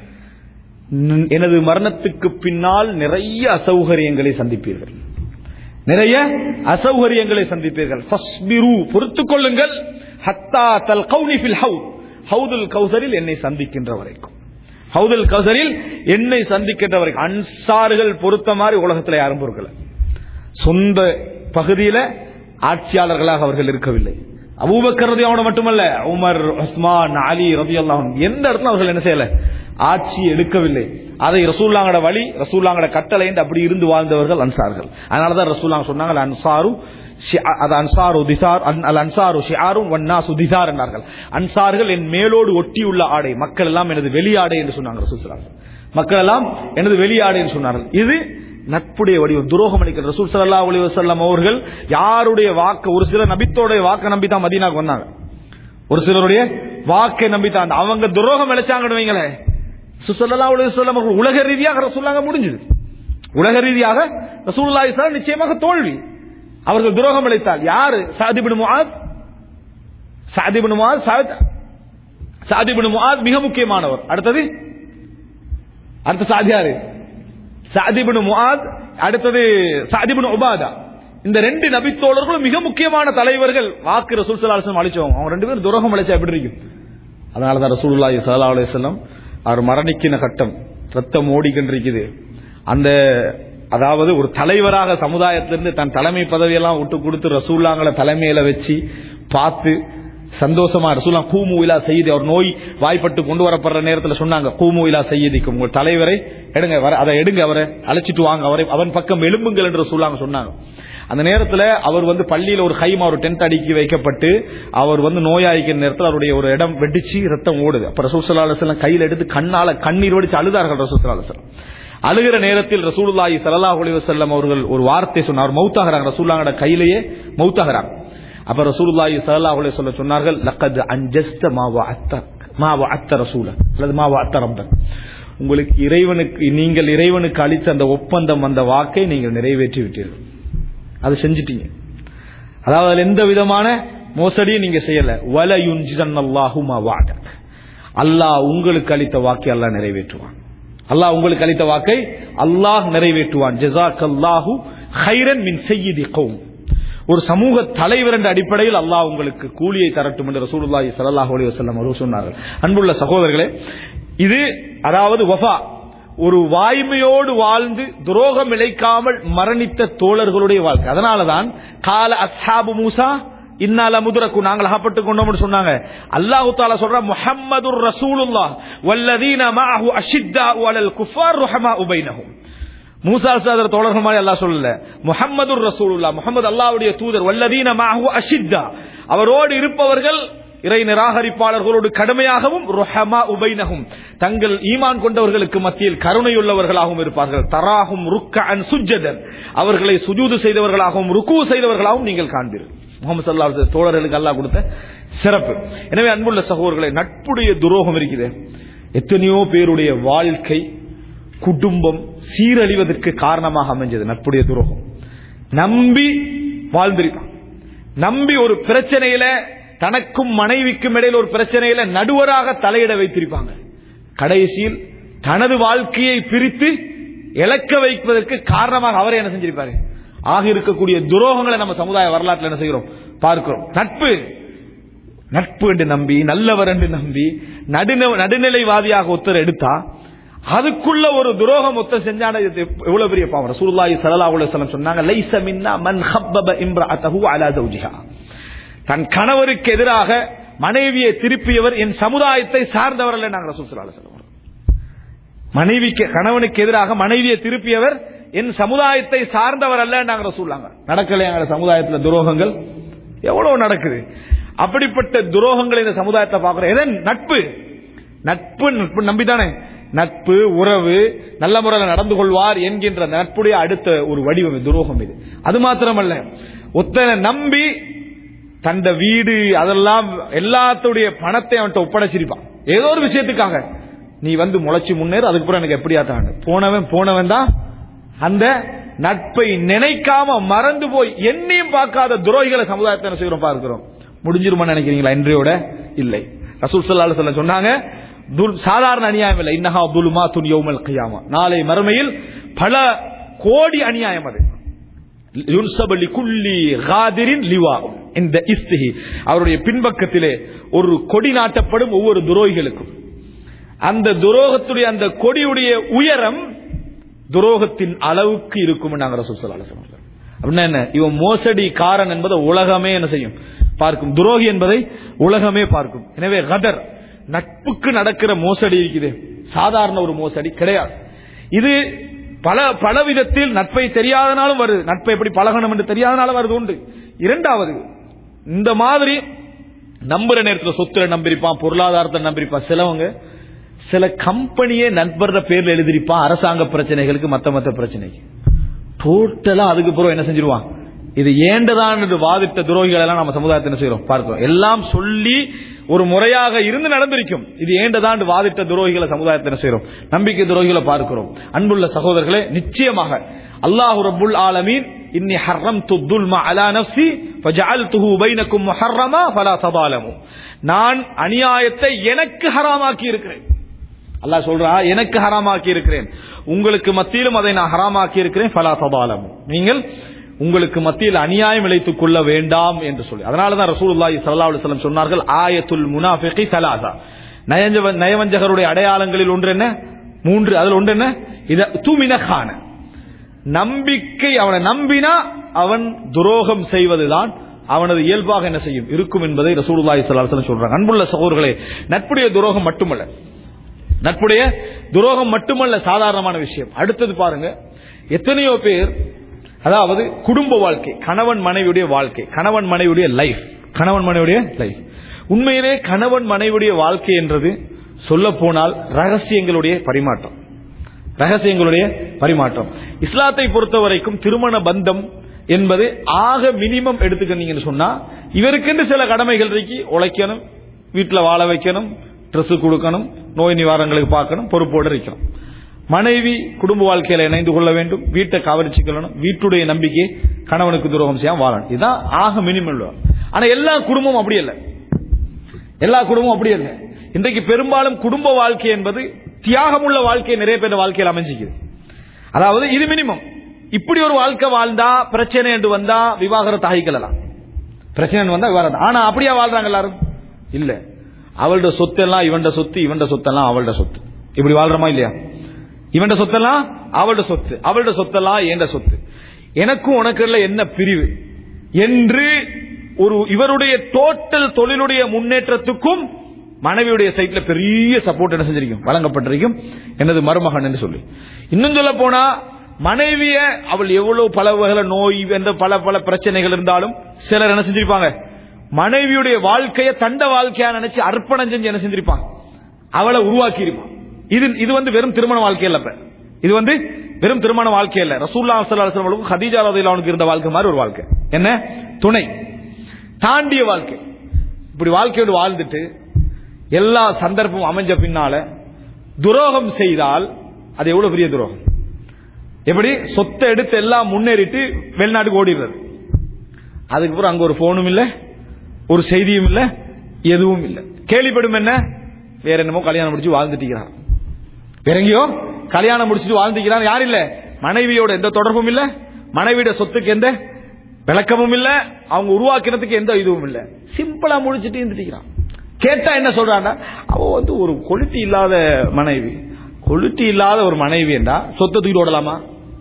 ந- எனது மரணத்துக்கு பின்னால் நிறைய அசௌகரியங்களை சந்திப்பீர்கள் நிறைய அசௌகரியங்களை சந்திப்பீர்கள் ஃபஸ்பிரு பொறுத்துக் கொள்ளுங்கள் ஹத்தா தல் கௌனி ஃபில் ஹவுத் ஹவுதுல் கௌசரில் என்னை சந்திக்கின்ற வரைக்கும் ஹவுதுல் கௌசரில் என்னை சந்திக்கின்ற வரைக்கும் அன்சார்கள் பொறுத்த மாதிரி உலகத்துல யாரும் பொறுக்கல சொந்த பகுதியில ஆட்சியாளர்களாக அவர்கள் இருக்கவில்லை அபூபக்கர் ரதியாவோட மட்டுமல்ல உமர் உஸ்மான் அலி ரதியல்லாஹு எந்த இடத்துல அவர்கள் என்ன செய்யல ஆட்சி எடுக்கவில்லை அதை ரசூல்லாங்கட வழி ரசூல்லாங்கட கட்டளை என்று அப்படி இருந்து வாழ்ந்தவர்கள் அன்சார்கள் அதனாலதான் ரசூல்லாங்க சொன்னாங்க "அல் அன்சாரு ஷி- அது அன்சாரு திசார் அன்- அல் அன்சாரு ஷிஆரும் வன்னா சுதிசார் என்றார்கள் அன்சார்கள் என் மேலோடு ஒட்டியுள்ள ஆடை மக்கள் எல்லாம் எனது வெளியாடை என்று சொன்னாங்க ரசூல் ஸல்லல்லாஹு அலைஹி வஸல்லம். மக்கள் எல்லாம் எனது வெளியாடை என்று சொன்னார்கள் இது நட்புடைய வடிவம் துரோகம் அளிக்கிற ரசூல் ஸல்லல்லாஹு அலைஹி வஸல்லம் அவர்கள் யாருடைய வாக்கு ஒரு சில நபித்தோடைய வாக்கை நம்பி தான் மதீனாக்கு வந்தாங்க ஒரு சிலருடைய வாக்கை நம்பி தான் அவங்க துரோகம் இழைச்சாங்கன்னு வைங்களேன் சுசல்லா அலைஹி வஸல்லம் அவர்கள் உலக ரீதியாக ரசூல்லாங்க முடிஞ்சது உலக ரீதியாக ரசூலுல்லாஹி ஸல்லல்லாஹு அலைஹி நிச்சயமாக தோல்வி அவர்கள் துரோகம் இழைத்தால் யாரு சாத் இப்னு முஆத் சாத் இப்னு முஆத் சாத் சாத் இப்னு முஆத் மிக முக்கியமானவர் அடுத்தது அடுத்த சாத் யாரு சாதிபின் முஆத் அடுத்தது சாதிபின் உபாதா இந்த ரெண்டு நபித்தோழர்களும் மிக முக்கியமான தலைவர்கள் வாக்கு ரசூல் ஸல்லல்லாஹு அலைஹி வஸல்லம் அழிச்சவங்க அவங்க ரெண்டு பேரும் துரோகம் அழைச்சா எப்படி இருக்கும் அதனால தான் ரசூலுல்லாஹி ஸல்லல்லாஹு அலைஹி வஸல்லம் அவர் மரணிக்கின கட்டம் ரத்தம் ஓடிக்கின்றிருக்குது அந்த அதாவது ஒரு தலைவராக சமுதாயத்திலிருந்து தன் தலைமை பதவியெல்லாம் விட்டு கொடுத்து ரசூல்லாங்களை தலைமையில வச்சு பார்த்து சந்தோஷமா ரசூல்லா கூமு இலா செய்தி அவர் நோய் வாய்ப்பட்டு கொண்டு வரப்படுற நேரத்தில் சொன்னாங்க கூமு இலா செய்திக்கும் உங்கள் தலைவரை எடுங்க வர அதை எடுங்க அவரை அழைச்சிட்டு வாங்க அவரை அவன் பக்கம் எழும்புங்கள் என்று சொல்லாங்க சொன்னாங்க அந்த நேரத்துல அவர் வந்து பள்ளியில ஒரு கைமா ஒரு டென்ட் அடுக்கி வைக்கப்பட்டு அவர் வந்து நோயாளிக்கிற நேரத்தில் அவருடைய ஒரு இடம் வெடிச்சு ரத்தம் ஓடுது அப்ப ரசூல் ஸல்லல்லாஹு அலைஹி வஸல்லம் கையில எடுத்து கண்ணால கண்ணீர் வடிச்சு அழுதார்கள் ரசூல் ஸல்லல்லாஹு அலைஹி வஸல்லம் அழுகிற நேரத்தில் ரசூலுல்லாஹி ஸல்லல்லாஹு அலைஹி வஸல்லம் அவர்கள் ஒரு வார்த்தை சொன்னார் மௌத்தாகிறாங்க ரசூலுல்லாஹோட கையிலேயே மௌத்தாகிறாங்க அப்ப ரசூலுல்லாஹி ஸல்லல்லாஹு அலைஹி வஸல்லம் சொன்னார்கள் லக்கத் அன்ஜஸ்த மா வஅத்தக் மா அத்த ரசூல அல்லது மா அத்த ரப்பன் உங்களுக்கு இறைவனுக்கு நீங்கள் இறைவனுக்கு அளித்த அந்த ஒப்பந்தம் அந்த வாக்கை நீங்கள் நிறைவேற்றி விட்டீர்கள் அதை செஞ்சிட்டீங்க அதாவது அதுல எந்த விதமான மோசடியும் நீங்க செய்யல வல யுன்ஜிதன்னல்லாஹு மா வஅதக் அல்லாஹ் உங்களுக்கு அளித்த வாக்கை அல்லாஹ் நிறைவேற்றுவான் அல்லாஹ் உங்களுக்கு அளித்த வாக்கை அல்லாஹ் நிறைவேற்றுவான் ஜஸாக்கல்லாஹு ஹைரன் மின் சய்யிதி கௌம் ஒரு சமூக தலைவர் என்ற அடிப்படையில் அல்லாஹ் உங்களுக்கு கூலியை தரட்டும் என்று ரசூலுல்லாஹி ஸல்லல்லாஹு அலைஹி வஸல்லம் அவர்கள் சொன்னார்கள் அன்புள்ள சகோதரர்களே இது அதாவது வஃபா ஒரு வாய்மையோடு வாழ்ந்து துரோகம் இழைக்காமல் மரணித்த தோழர்களுடைய வாழ்க்கை அதனாலதான் கால அஸ்ஹாபு மூசா இன்னால முதுரக்கு நாங்கள் அகப்பட்டு கொண்டோம்னு சொன்னாங்க அல்லாஹு தாலா சொல்ற முஹம்மதுர் ரசூலுல்லாஹ் வல்லதீன மஅஹு அஷித்தாஉ அலல் குஃபார் ருஹமாஉ பைனஹும் மூசா சாதர் தோழர்கள் மாதிரி அல்லாஹ் சொல்லல முஹம்மதுர் ரசூலுல்லாஹ் முஹம்மது அல்லாஹ்வுடைய தூதர் வல்லதீன மஅஹு அஷித்தா அவரோடு இருப்பவர்கள் இறை நிராகரிப்பாளர்களோடு கடுமையாகவும் ருஹமா உபைனகும் தங்கள் ஈமான் கொண்டவர்களுக்கு மத்தியில் கருணையுள்ளவர்களாகவும் இருப்பார்கள் தராகும் ருக்க அன் சுஜதன் அவர்களை சுஜூது செய்தவர்களாகவும் ருக்கு செய்தவர்களாகவும் நீங்கள் காண்பீர்கள் முகமது சல்லா தோழர்களுக்கு அல்லாஹ் கொடுத்த சிறப்பு எனவே அன்புள்ள சகோதரர்களை நட்புடைய துரோகம் இருக்குது எத்தனையோ பேருடைய வாழ்க்கை குடும்பம் சீரழிவதற்கு காரணமாக அமைஞ்சது நட்புடைய துரோகம் நம்பி வாழ்ந்திருக்கான் நம்பி ஒரு பிரச்சனையில தனக்கும் மனைவிக்கும் இடையில் ஒரு பிரச்சனையில நடுவராக தலையிட வைத்திருப்பாங்க கடைசியில் தனது வாழ்க்கையை பிரித்து இழக்க வைப்பதற்கு காரணமாக அவரே என்ன செஞ்சிருப்பாரு ஆக இருக்கக்கூடிய துரோகங்களை நம்ம சமுதாய வரலாற்றில் என்ன செய்கிறோம் பார்க்கிறோம் நட்பு நட்பு என்று நம்பி நல்லவர் என்று நம்பி நடுநிலை நடுநிலைவாதியாக ஒருத்தர் எடுத்தா அதுக்குள்ள ஒரு துரோகம் ஒத்த செஞ்சான இது எவ்வளவு பெரிய பாவம் ரசூலுல்லாஹி ஸல்லல்லாஹு அலைஹி வஸல்லம் சொன்னாங்க லைஸ மின்னா மன் ஹப்பப இம்ரஅத்தஹு அலா ஜௌஜிஹா தன் கணவருக்கு எதிராக மனைவியை திருப்பியவர் என் சமுதாயத்தை சார்ந்தவர் அல்ல நாங்கள் ரசூல் ஸல்லல்லாஹு அலைஹி வஸல்லம் மனைவிக்கு கணவனுக்கு எதிராக மனைவியை திருப்பியவர் என் சமுதாயத்தை சார்ந்தவர் அல்ல நாங்க சொல்லாங்க நடக்கல எங்க சமுதாயத்துல துரோகங்கள் எவ்வளவு நடக்குது அப்படிப்பட்ட துரோகங்கள் இந்த சமுதாயத்தை பார்க்கிறோம் எதன் நட்பு நட்பு நட்பு நம்பிதானே நட்பு உறவு நல்ல முறையில் நடந்து கொள்வார் என்கின்ற நட்புடைய அடுத்த ஒரு வடிவம் இது, துரோகம் இது அது மாத்திரமல்ல ஒத்தனை நம்பி தந்த வீடு அதெல்லாம் எல்லாத்துடைய பணத்தை அவன்கிட்ட ஒப்படைச்சிருப்பான் ஏதோ ஒரு விஷயத்துக்காக நீ வந்து முளைச்சு முன்னேறு அதுக்கப்புறம் எனக்கு எப்படி ஆத்தாங்க போனவன் போனவன் தான் அந்த நட்பை நினைக்காம மறந்து போய் என்னையும் பார்க்காத துரோகிகளை சமுதாயத்தை என்ன செய்கிறோம் பார்க்கிறோம் முடிஞ்சிருமா நினைக்கிறீங்களா இன்றையோட இல்லை ரசூல் சல்லா சொல்ல சொன்னாங்க துல்- சாதாரண அநியாயம் இல்லை இன்னஹா துலுமா துன் யௌமல் கியாமா நாளை மறுமையில் பல கோடி அநியாயம் அது யுன்சப லிகுல்லி காதிரின் லிவா இந்த இஸ்திஹி அவருடைய பின்பக்கத்திலே ஒரு கொடி நாட்டப்படும் ஒவ்வொரு துரோகிகளுக்கும் அந்த துரோகத்துடைய அந்த கொடியுடைய உயரம் துரோகத்தின் அளவுக்கு இருக்கும் நாங்க ரசூல் ஸல்லல்லாஹு அலைஹி வஸல்லம் அப்படின்னா என்ன இவன் மோசடி காரன் என்பதை உலகமே என்ன செய்யும் பார்க்கும் துரோகி என்பதை உலகமே பார்க்கும் எனவே கதர் நட்புக்கு நடக்கிற மோசடி இருக்குது சாதாரண ஒரு மோசடி கிடையாது இது பல பல விதத்தில் நட்பை தெரியாதனாலும் வருது நட்பை எப்படி பழகணும் என்று தெரியாதனாலும் வருது உண்டு இரண்டாவது இந்த மாதிரி நம்புற நேரத்தில் சொத்துல நம்பியிருப்பான் பொருளாதாரத்தை நம்பியிருப்பான் சிலவங்க சில கம்பெனியே நண்பர்ற பேர்ல எழுதிருப்பான் அரசாங்க பிரச்சனைகளுக்கு மத்த மத்த பிரச்சனைக்கு டோட்டலா அதுக்கு பிறகு என்ன செஞ்சிருவான் இது ஏண்டதான் என்று வாதிட்ட துரோகிகள் எல்லாம் நம்ம சமுதாயத்தை என்ன செய்யறோம் பார்க்கிறோம் எல்லாம் சொல்லி ஒரு முறையாக இருந்து நடந்திருக்கும் இது ஏண்டதான் என்று வாதிட்ட துரோகிகளை சமுதாயத்தை என்ன செய்யறோம் நம்பிக்கை துரோகிகளை பார்க்கிறோம் அன்புள்ள சகோதரர்களே நிச்சயமாக அல்லாஹு ரப்புல் ஆலமீன் இன்னி ஹர்ரம்து துல்ம அலா நஃப்ஸி ஃபஜஅல்துஹு பைனக்கும் முஹர்ரமா ஃபலா தபாலமு நான் அநியாயத்தை எனக்கு ஹராமாக்கி இருக்கிறேன் அல்லாஹ் சொல்றா எனக்கு ஹராமாக்கி இருக்கிறேன் உங்களுக்கு மத்தியிலும் அதை நான் ஹராமாக்கி இருக்கிறேன் ஃபலா தபாலமு நீங்கள் உங்களுக்கு மத்தியில் அநியாயம் இழைத்துக் கொள்ள வேண்டாம் என்று சொல்லி அதனாலதான் ரசூலுல்லாஹி ஸல்லல்லாஹு அலைஹி வஸல்லம் சொன்னார்கள் ஆயத்துல் முனாஃபிகி ஸலாஸா நயஞ்சவ நயவஞ்சகருடைய அடையாளங்களில் ஒன்று என்ன மூன்று அதில் ஒன்று என்ன இத தூமின கான நம்பிக்கை அவனை நம்பினா அவன் துரோகம் செய்வதுதான் அவனது இயல்பாக என்ன செய்யும் இருக்கும் என்பதை ரசூலுல்லாஹி ஸல்லல்லாஹு அலைஹி வஸல்லம் சொல்றாங்க அன்புள்ள சகோதரர்களே நட்புடைய துரோகம் மட்டுமல்ல நட்புடைய துரோகம் மட்டுமல்ல சாதாரணமான விஷயம் அடுத்தது பாருங்க எத்தனையோ பேர் அதாவது குடும்ப வாழ்க்கை கணவன் மனைவியுடைய வாழ்க்கை கணவன் மனைவியுடைய லைஃப் கணவன் மனைவியுடைய லைஃப் உண்மையிலே கணவன் மனைவியுடைய வாழ்க்கை என்றது சொல்ல போனால் ரகசியங்களுடைய பரிமாற்றம் ரகசியங்களுடைய பரிமாற்றம் இஸ்லாத்தை பொறுத்த வரைக்கும் திருமண பந்தம் என்பது ஆக மினிமம் எடுத்துக்கிட்டீங்கன்னு சொன்னா இவருக்கென்று சில கடமைகள் இருக்கு உழைக்கணும் வீட்டுல வாழ வைக்கணும் ட்ரெஸ் கொடுக்கணும் நோய் நிவாரணங்களுக்கு பார்க்கணும் பொறுப்போடு இருக்கணும் மனைவி குடும்ப வாழ்க்கையில இணைந்து கொள்ள வேண்டும் வீட்டை கவனிச்சுக்கணும் வீட்டுடைய நம்பிக்கை கணவனுக்கு துரோகம் செய்யாம வாழணும் இதுதான் ஆக மினிமம் ஆனா எல்லா குடும்பமும் அப்படி இல்லை எல்லா குடும்பமும் அப்படி இல்லை இன்றைக்கு பெரும்பாலும் குடும்ப வாழ்க்கை என்பது தியாகமுள்ள வாழ்க்கை நிறைய பேர் வாழ்க்கையில் அமைஞ்சிக்குது அதாவது இது மினிமம் இப்படி ஒரு வாழ்க்கை வாழ்ந்தா பிரச்சனை என்று வந்தா விவாகரத்து ஆகிக்கலாம் பிரச்சனை வந்தா விவாகரத்து ஆனா அப்படியா வாழ்றாங்க எல்லாரும் இல்ல அவளோட சொத்து எல்லாம் இவன்ட சொத்து இவன்ட சொத்தெல்லாம் அவளோட சொத்து இப்படி வாழ்றோமா இல்லையா இவன்ட சொத்தெல்லாம் அவளோட சொத்து அவளோட சொத்தெல்லாம் ஏண்ட சொத்து எனக்கும் உனக்குள்ள என்ன பிரிவு என்று ஒரு இவருடைய டோட்டல் தொழிலுடைய முன்னேற்றத்துக்கும் மனைவியுடைய சைட்ல பெரிய சப்போர்ட் என்ன செஞ்சிருக்கும் வழங்கப்பட்டிருக்கும் எனது மருமகன் என்று சொல்லி இன்னும் சொல்ல போனா மனைவிய அவள் எவ்வளவு பல வகையில நோய் என்ற பல பல பிரச்சனைகள் இருந்தாலும் சிலர் என்ன செஞ்சிருப்பாங்க மனைவியுடைய வாழ்க்கையை தண்ட வாழ்க்கையா நினைச்சு அர்ப்பணம் செஞ்சு என்ன செஞ்சிருப்பாங்க அவளை உருவாக்கி இருப்பான் இது இது வந்து வெறும் திருமண வாழ்க்கை இல்ல இப்ப. இது வந்து வெறும் திருமண வாழ்க்கை இல்ல ரசூல்லா சல்லாஹ் ஹதீஜா ரதிலானுக்கு இருந்த வாழ்க்கை மாதிரி ஒரு வாழ்க்கை என்ன துணை தாண்டிய வாழ்க்கை இப்படி வாழ்க்கையோடு வாழ்ந்துட்டு எல்லா சந்தர்ப்பமும் அமைஞ்ச பின்னால துரோகம் செய்தால் அது எவ்வளவு பெரிய துரோகம் எப்படி சொத்தை எடுத்து எல்லாம் முன்னேறிட்டு வெளிநாட்டுக்கு ஓடிடுறது அதுக்கப்புறம் அங்க ஒரு போனும் இல்ல ஒரு செய்தியும் இல்ல எதுவும் இல்ல கேள்விப்படும் என்ன வேற என்னமோ கல்யாணம் முடிச்சு வாழ்ந்துட்டு வேற எங்கேயோ கல்யாணம் முடிச்சுட்டு வாழ்ந்துக்கிறான் யார் இல்ல மனைவியோட எந்த தொடர்பும் இல்ல மனைவியோட சொத்துக்கு எந்த விளக்கமும் இல்ல அவங்க உருவாக்கினதுக்கு எந்த இதுவும் இல்ல சிம்பிளா முடிச்சிட்டு இருந்துக்கிறான் கேட்டா என்ன சொல்றான்னா அவ வந்து ஒரு கொளுட்டி இல்லாத மனைவி கொளுட்டி இல்லாத ஒரு மனைவி என்றா சொத்தை தூக்கிட்டு ஓடலாமா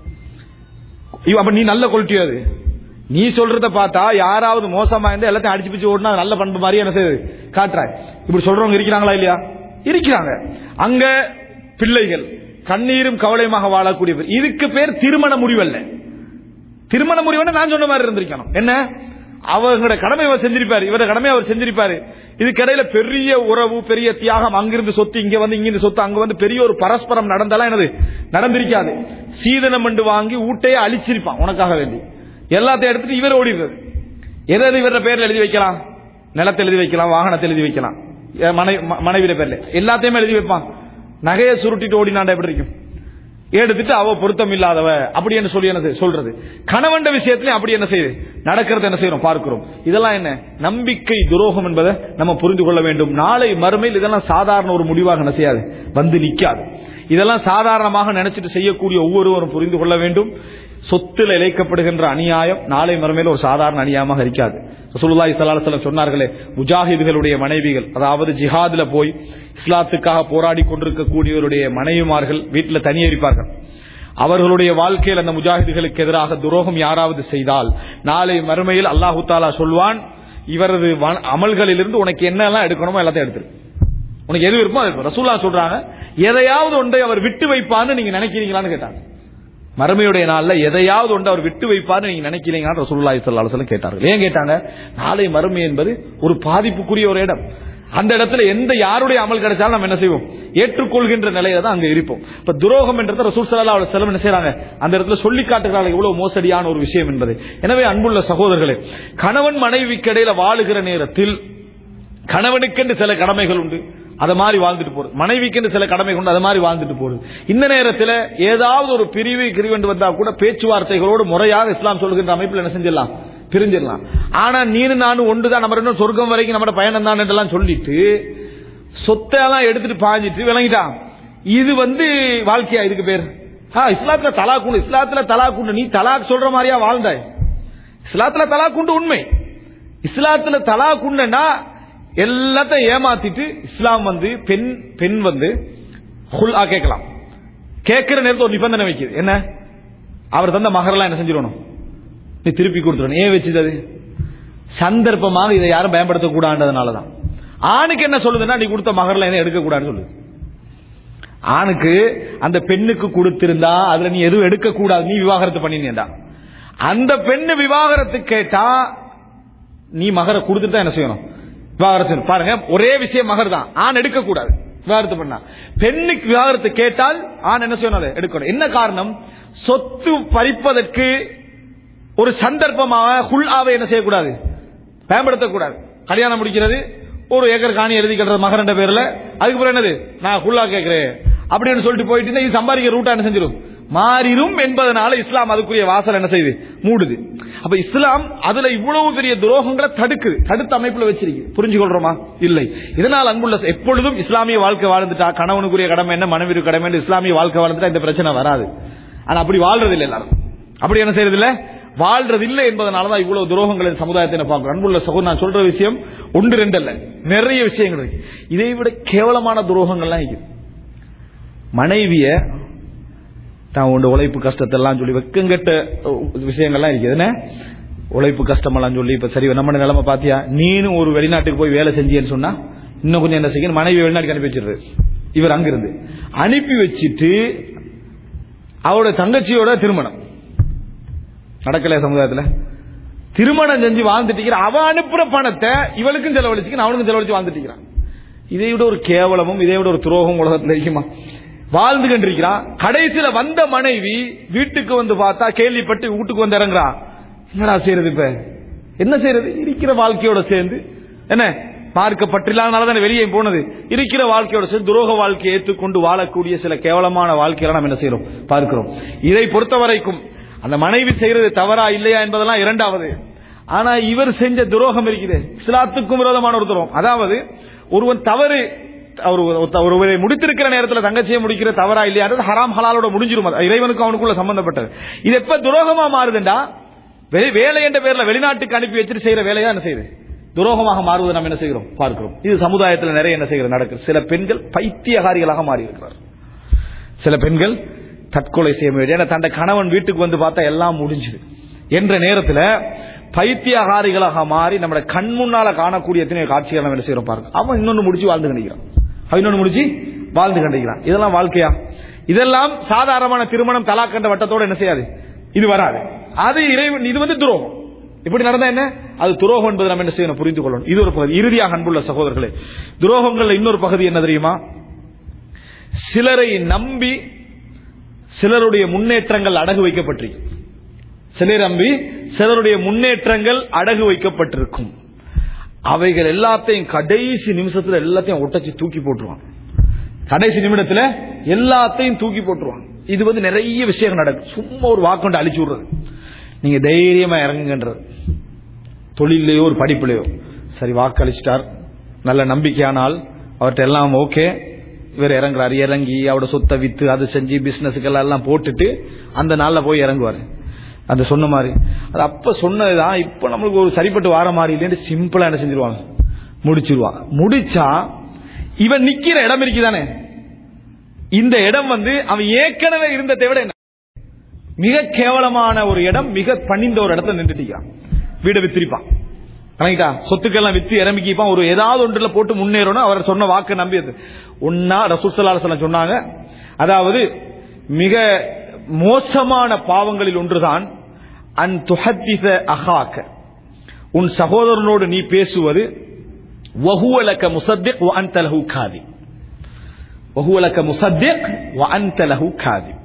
இவ அப்ப நீ நல்ல கொளுட்டி அது நீ சொல்றத பார்த்தா யாராவது மோசமா இருந்தா எல்லாத்தையும் அடிச்சு பிச்சு ஓடினா நல்ல பண்பு மாதிரி என்ன செய்யுது காட்டுறாய் இப்படி சொல்றவங்க இருக்கிறாங்களா இல்லையா இருக்கிறாங்க அங்க பிள்ளைகள் கண்ணீரும் கவலையுமாக வாழக்கூடியவர் இதுக்கு பேர் திருமண முடிவல்ல திருமண முடிவுன்னு நான் சொன்ன மாதிரி இருந்திருக்கணும் என்ன அவங்களோட கடமை அவர் செஞ்சிருப்பாரு இவரோட கடமை அவர் செஞ்சிருப்பாரு இதுக்கிடையில பெரிய உறவு பெரிய தியாகம் அங்கிருந்து சொத்து இங்க வந்து இங்கிருந்து சொத்து அங்க வந்து பெரிய ஒரு பரஸ்பரம் நடந்தாலும் என்னது நடந்திருக்காது சீதனம் என்று வாங்கி ஊட்டையே அழிச்சிருப்பான் உனக்காக வேண்டி எல்லாத்தையும் எடுத்துட்டு இவர் ஓடிடுறது எதை எது இவர பேர்ல எழுதி வைக்கலாம் நிலத்தை எழுதி வைக்கலாம் வாகனத்தை எழுதி வைக்கலாம் என் மனை ம- மனைவியோட பேர்ல எல்லாத்தையுமே எழுதி வைப்பான் நகையை சுருட்டிட்டு ஓடினாண்டா எப்படி இருக்கும் எடுத்துட்டு அவ பொருத்தம் இல்லாதவ அப்படி என்ன சொல்லி என்ன சொல்றது கணவன் விஷயத்திலே அப்படி என்ன செய்யுது நடக்கிறது என்ன செய்யறோம் பார்க்கிறோம் இதெல்லாம் என்ன நம்பிக்கை துரோகம் என்பதை நம்ம புரிந்து கொள்ள வேண்டும் நாளை மறுமையில் இதெல்லாம் சாதாரண ஒரு முடிவாக என்ன செய்யாது வந்து நிக்காது இதெல்லாம் சாதாரணமாக நினைச்சிட்டு செய்யக்கூடிய ஒவ்வொருவரும் புரிந்து கொள்ள வேண்டும் சொத்துல இழைக்கப்படுகின்ற அநியாயம் நாளை மறுமையில் ஒரு சாதாரண அநியாயமாக இருக்காது ரசூலுல்லாஹி ஸல்லல்லாஹு அலைஹி வஸல்லம் சொன்னார்களே முஜாஹிதுகளுடைய மனைவிகள் அதாவது ஜிஹாதுல போய் இஸ்லாத்துக்காக போராடி கொண்டிருக்கக்கூடியவருடைய மனைவிமார்கள் வீட்டில் தனியே இருப்பார்கள் அவர்களுடைய வாழ்க்கையில் அந்த முஜாஹிதுகளுக்கு எதிராக துரோகம் யாராவது செய்தால் நாளை மறுமையில் அல்லாஹு தாலா சொல்வான் இவரது வ- அமல்களிலிருந்து உனக்கு என்னெல்லாம் எடுக்கணுமோ எல்லாத்தையும் எடுத்துரு உனக்கு எது விருப்பமோ அது எடுத்துரு. ரசூலுல்லாஹ் சொல்றாங்க எதையாவது ஒன்றை அவர் விட்டு வைப்பான்னு நீங்க நினைக்கிறீங்களான்னு கேட்டாங்க மறுமையுடைய நாள்ல எதையாவது ஒன்று அவர் விட்டு வைப்பார்னு நீங்க நினைக்கிறீங்கன்னு ரசூலுல்லாஹி ஸல்லல்லாஹு அலைஹி வஸல்லம் கேட்டார்கள் ஏன் கேட்டாங்க நாளை மறுமை என்பது ஒரு பாதிப்புக்குரிய ஒரு இடம் அந்த இடத்துல எந்த யாருடைய அமல் கிடைச்சாலும் நம்ம என்ன செய்வோம் ஏற்றுக்கொள்கின்ற நிலையில தான் அங்க இருப்போம் இப்ப துரோகம் என்றது ரசூல் ஸல்லல்லாஹு அலைஹி வஸல்லம் என்ன செய்றாங்க அந்த இடத்துல சொல்லி காட்டுகிறார்கள் இவ்வளவு மோசடியான ஒரு விஷயம் என்பது எனவே அன்புள்ள சகோதரர்களே கணவன் மனைவிக்கு இடையில வாழுகிற நேரத்தில் கணவனுக்கென்று சில கடமைகள் உண்டு அதை மாதிரி வாழ்ந்துட்டு போறது மனைவிக்கென்று சில கடமைகள் உண்டு அதை மாதிரி வாழ்ந்துட்டு போறது இந்த நேரத்தில் ஏதாவது ஒரு பிரிவு கிரிவென்று வந்தா கூட பேச்சுவார்த்தைகளோடு முறையாக இஸ்லாம் சொல்கின்ற அமைப்பில் என்ன செஞ்சிடலாம் பிரிஞ்சிடலாம் ஆனா நீனு நானும் ஒன்றுதான் நம்ம ரெண்டும் சொர்க்கம் வரைக்கும் நம்ம பயணம் தான் எல்லாம் சொல்லிட்டு சொத்தையெல்லாம் எடுத்துட்டு பாஞ்சிட்டு விளங்கிட்டான் இது வந்து வாழ்க்கையா இதுக்கு பேர் ஆ, இஸ்லாத்துல தலாக் உண்டு இஸ்லாத்துல தலாக் உண்டு நீ தலாக் சொல்ற மாதிரியா வாழ்ந்தாய் இஸ்லாத்துல தலாக் உண்டு உண்மை இஸ்லாத்துல தலாக் உண்டுன்னா எல்லாத்தையும் ஏமாத்திட்டு இஸ்லாம் வந்து பெண் பெண் வந்து ஹுல் கேட்கலாம் கேட்கிற நேரத்தில் ஒரு நிபந்தனை வைக்குது என்ன அவர் தந்த மகரெல்லாம் என்ன செஞ்சிடணும் நீ திருப்பி கொடுத்துடணும் ஏன் வச்சுது அது சந்தர்ப்பமாக இதை யாரும் பயன்படுத்தக்கூடாதுனால தான் ஆணுக்கு என்ன சொல்லுதுன்னா நீ கொடுத்த மகர்ல என்ன எடுக்கக்கூடாதுன்னு சொல்லுது ஆணுக்கு அந்த பெண்ணுக்கு கொடுத்திருந்தா அதுல நீ எதுவும் எடுக்கக்கூடாது நீ விவாகரத்து பண்ணினேடா அந்த பெண்ணு விவாகரத்து கேட்டா நீ மகரை கொடுத்துட்டு தான் என்ன செய்யணும் விவாகரத்து செய்யணும். பாருங்க ஒரே விஷயம் மகர் தான் ஆண் எடுக்கக்கூடாது விவாகரத்து பண்ணா பெண்ணுக்கு விவாகரத்து கேட்டால் ஆண் என்ன செய்யணும் அதை எடுக்கணும் என்ன காரணம் சொத்து பறிப்பதற்கு ஒரு சந்தர்ப்பமாக ஹுல்லாவை என்ன செய்யக்கூடாது பயன்படுத்தக்கூடாது கல்யாணம் முடிக்கிறது ஒரு ஏக்கர் காணி எழுதி கட்டுறது மகரண்ட பேர்ல அதுக்கு பிறகு என்னது நான் ஃபுல்லா கேட்கிறேன் அப்படின்னு சொல்லிட்டு போயிட்டு இருந்தா இது சம்பாதிக்க ரூட்டா என்ன செஞ்சிடும் மாறிடும் என்பதனால இஸ்லாம் அதுக்குரிய வாசல் என்ன செய்யுது மூடுது அப்ப இஸ்லாம் அதுல இவ்வளவு பெரிய துரோகங்களை தடுக்குது தடுத்த அமைப்புல வச்சிருக்கு புரிஞ்சு கொள்றோமா இல்லை இதனால் அன்புள்ள எப்பொழுதும் இஸ்லாமிய வாழ்க்கை வாழ்ந்துட்டா கணவனுக்குரிய கடமை என்ன மனைவி கடமை என்ன இஸ்லாமிய வாழ்க்கை வாழ்ந்துட்டா இந்த பிரச்சனை வராது ஆனா அப்படி வாழ்றது இல்லை எல்லாரும் அப்படி என்ன செய்யறது இல்ல வாழ்றது இல்லை என்பதனாலதான் இவ்வளவு துரோகங்கள் இந்த சமுதாயத்தை பார்க்கிறோம் அன்புள்ள சகோதரர் நான் சொல்ற விஷயம் ஒன்று ரெண்டு அல்ல நிறைய விஷயங்கள் இருக்கு இதை விட கேவலமான துரோகங்கள்லாம் இருக்குது மனைவிய தான் உண்டு உழைப்பு கஷ்டத்தெல்லாம் சொல்லி வெக்கங்கெட்ட விஷயங்கள்லாம் இருக்குது என்ன உழைப்பு கஷ்டமெல்லாம் சொல்லி இப்ப சரி நம்ம நிலைமை பாத்தியா நீனும் ஒரு வெளிநாட்டுக்கு போய் வேலை செஞ்சியன்னு சொன்னா இன்னும் கொஞ்சம் என்ன செய்யணும் மனைவி வெளிநாட்டுக்கு அனுப்பி வச்சிருது இவர் அங்கிருந்து அனுப்பி வச்சிட்டு அவரோட தங்கச்சியோட திருமணம் நடக்கல சமுதாயத்துல திருமணம் செஞ்சு வாழ்ந்துட்டு அவன் அனுப்புற பணத்தை இவளுக்கும் செலவழிச்சுக்கணும் அவனுக்கும் செலவழிச்சு வாழ்ந்துட்டு இருக்கிறான் இதை விட ஒரு கேவலமும் இதை விட ஒரு துரோகம் உலகத்தில் இருக்குமா வாழ்ந்து கொண்டிருக்கிறான் கடைசியில வந்த மனைவி வீட்டுக்கு வந்து பார்த்தா கேள்விப்பட்டு வீட்டுக்கு வந்து இறங்குறா என்னடா செய்யறது இப்ப என்ன செய்யறது இருக்கிற வாழ்க்கையோட சேர்ந்து என்ன பார்க்கப்பட்டில்லாதனால தானே வெளியே போனது இருக்கிற வாழ்க்கையோட சேர்ந்து துரோக வாழ்க்கையை ஏற்றுக்கொண்டு வாழக்கூடிய சில கேவலமான வாழ்க்கையில நாம் என்ன செய்யறோம் பார்க்கிறோம் இதை பொறுத்த வரைக்கும் அந்த மனைவி செய்யறது தவறா இல்லையா என்பதெல்லாம் இரண்டாவது ஆனா இவர் செஞ்ச துரோகம் இருக்குது இஸ்லாத்துக்கும் விரோதமான ஒரு துரோகம் அதாவது ஒருவன் தவறு அவர் ஒருத்த- ஒருவரை முடித்திருக்கிற நேரத்தில் தங்கச்சியை முடிக்கிற தவறா இல்லையான்றது ஹராம் ஹலாலோட முடிஞ்சிரும் அது இறைவனுக்கும் அவனுக்குள்ள சம்பந்தப்பட்டது இது எப்ப துரோகமா மாறுதுண்டா வே- வேலை என்ற பேர்ல வெளிநாட்டுக்கு அனுப்பி வச்சுட்டு செய்யற வேலையா என்ன செய்யுது துரோகமாக மாறுவதை நாம் என்ன செய்கிறோம் பார்க்கிறோம் இது சமுதாயத்தில் நிறைய என்ன செய்கிறது நடக்குது சில பெண்கள் பைத்தியகாரிகளாக மாறி இருக்கிறார் சில பெண்கள் தற்கொலை செய்ய வேண்டிய ஏன்னா தன்னை கணவன் வீட்டுக்கு வந்து பார்த்தா எல்லாம் முடிஞ்சுது என்ற நேரத்தில் பைத்தியகாரிகளாக மாறி நம்மளோட கண் முன்னால காணக்கூடிய எத்தனை காட்சிகள் நம்ம என்ன செய்யறோம் பாருங்க அவன் இன்னொன்னு முடிச்சு வாழ்ந்து கண்டிக்கிறான் அவன் இன்னொன்னு முடிச்சு வாழ்ந்து கண்டிக்கிறான் இதெல்லாம் வாழ்க்கையா இதெல்லாம் சாதாரணமான திருமணம் தலாக் என்ற வட்டத்தோட என்ன செய்யாது இது வராது அது இறைவன் இது வந்து துரோகம் இப்படி நடந்தா என்ன அது துரோகம் என்பது நம்ம என்ன செய்யணும் புரிந்து கொள்ளணும் இது ஒரு பகுதி இறுதியாக அன்புள்ள சகோதரர்களே துரோகங்கள்ல இன்னொரு பகுதி என்ன தெரியுமா சிலரை நம்பி சிலருடைய முன்னேற்றங்கள் அடகு வைக்கப்பட்டிருக்கும் சிலரை நம்பி சிலருடைய முன்னேற்றங்கள் அடகு வைக்கப்பட்டிருக்கும் அவைகள் எல்லாத்தையும் கடைசி நிமிஷத்துல எல்லாத்தையும் ஒட்டச்சு தூக்கி போட்டுருவான் கடைசி நிமிடத்துல எல்லாத்தையும் தூக்கி போட்டுருவான் இது வந்து நிறைய விஷயங்கள் நடக்கும் சும்மா ஒரு வாக்கொண்டு அழிச்சு விடுறது நீங்க தைரியமா இறங்குங்கன்றது தொழிலையோ ஒரு படிப்புலையோ சரி வாக்கு அழிச்சிட்டார் நல்ல நம்பிக்கையானால் அவர்கிட்ட எல்லாம் ஓகே இவர் இறங்குறாரு இறங்கி அவரோட சொத்தை வித்து அது செஞ்சு பிசினஸுக்கு எல்லாம் எல்லாம் போட்டுட்டு அந்த நாள்ல போய் இறங்குவாரு அந்த சொன்ன மாதிரி அது அப்ப சொன்னதுதான் இப்ப நம்மளுக்கு ஒரு சரிப்பட்டு வார மாதிரி இல்லைன்னு சிம்பிளா என்ன செஞ்சிருவாங்க முடிச்சிருவாங்க முடிச்சா இவன் நிக்கிற இடம் இருக்குதானே இந்த இடம் வந்து அவன் ஏற்கனவே இருந்ததை விட என்ன மிக கேவலமான ஒரு இடம் மிக பணிந்த ஒரு இடத்துல நின்றுட்டிருக்கான் வீடை வித்திருப்பான் கணக்கிட்டா சொத்துக்கெல்லாம் வித்து இறமிக்கிப்பான் ஒரு ஏதாவது ஒன்றுல போட்டு முன்னேறணும் அவர் சொன்ன வாக்கு நம்பியது ஒன்னா ரசூசல்லா சொன்னாங்க அதாவது மிக மோசமான பாவங்களில் ஒன்றுதான் அன் துஹத்தித அஹாக்க உன் சகோதரனோடு நீ பேசுவது வஹுவலக்க முசத்திக் வ அன்த லஹு காதி வஹுவலக்க முசத்திக் வ அன்த லஹு காதி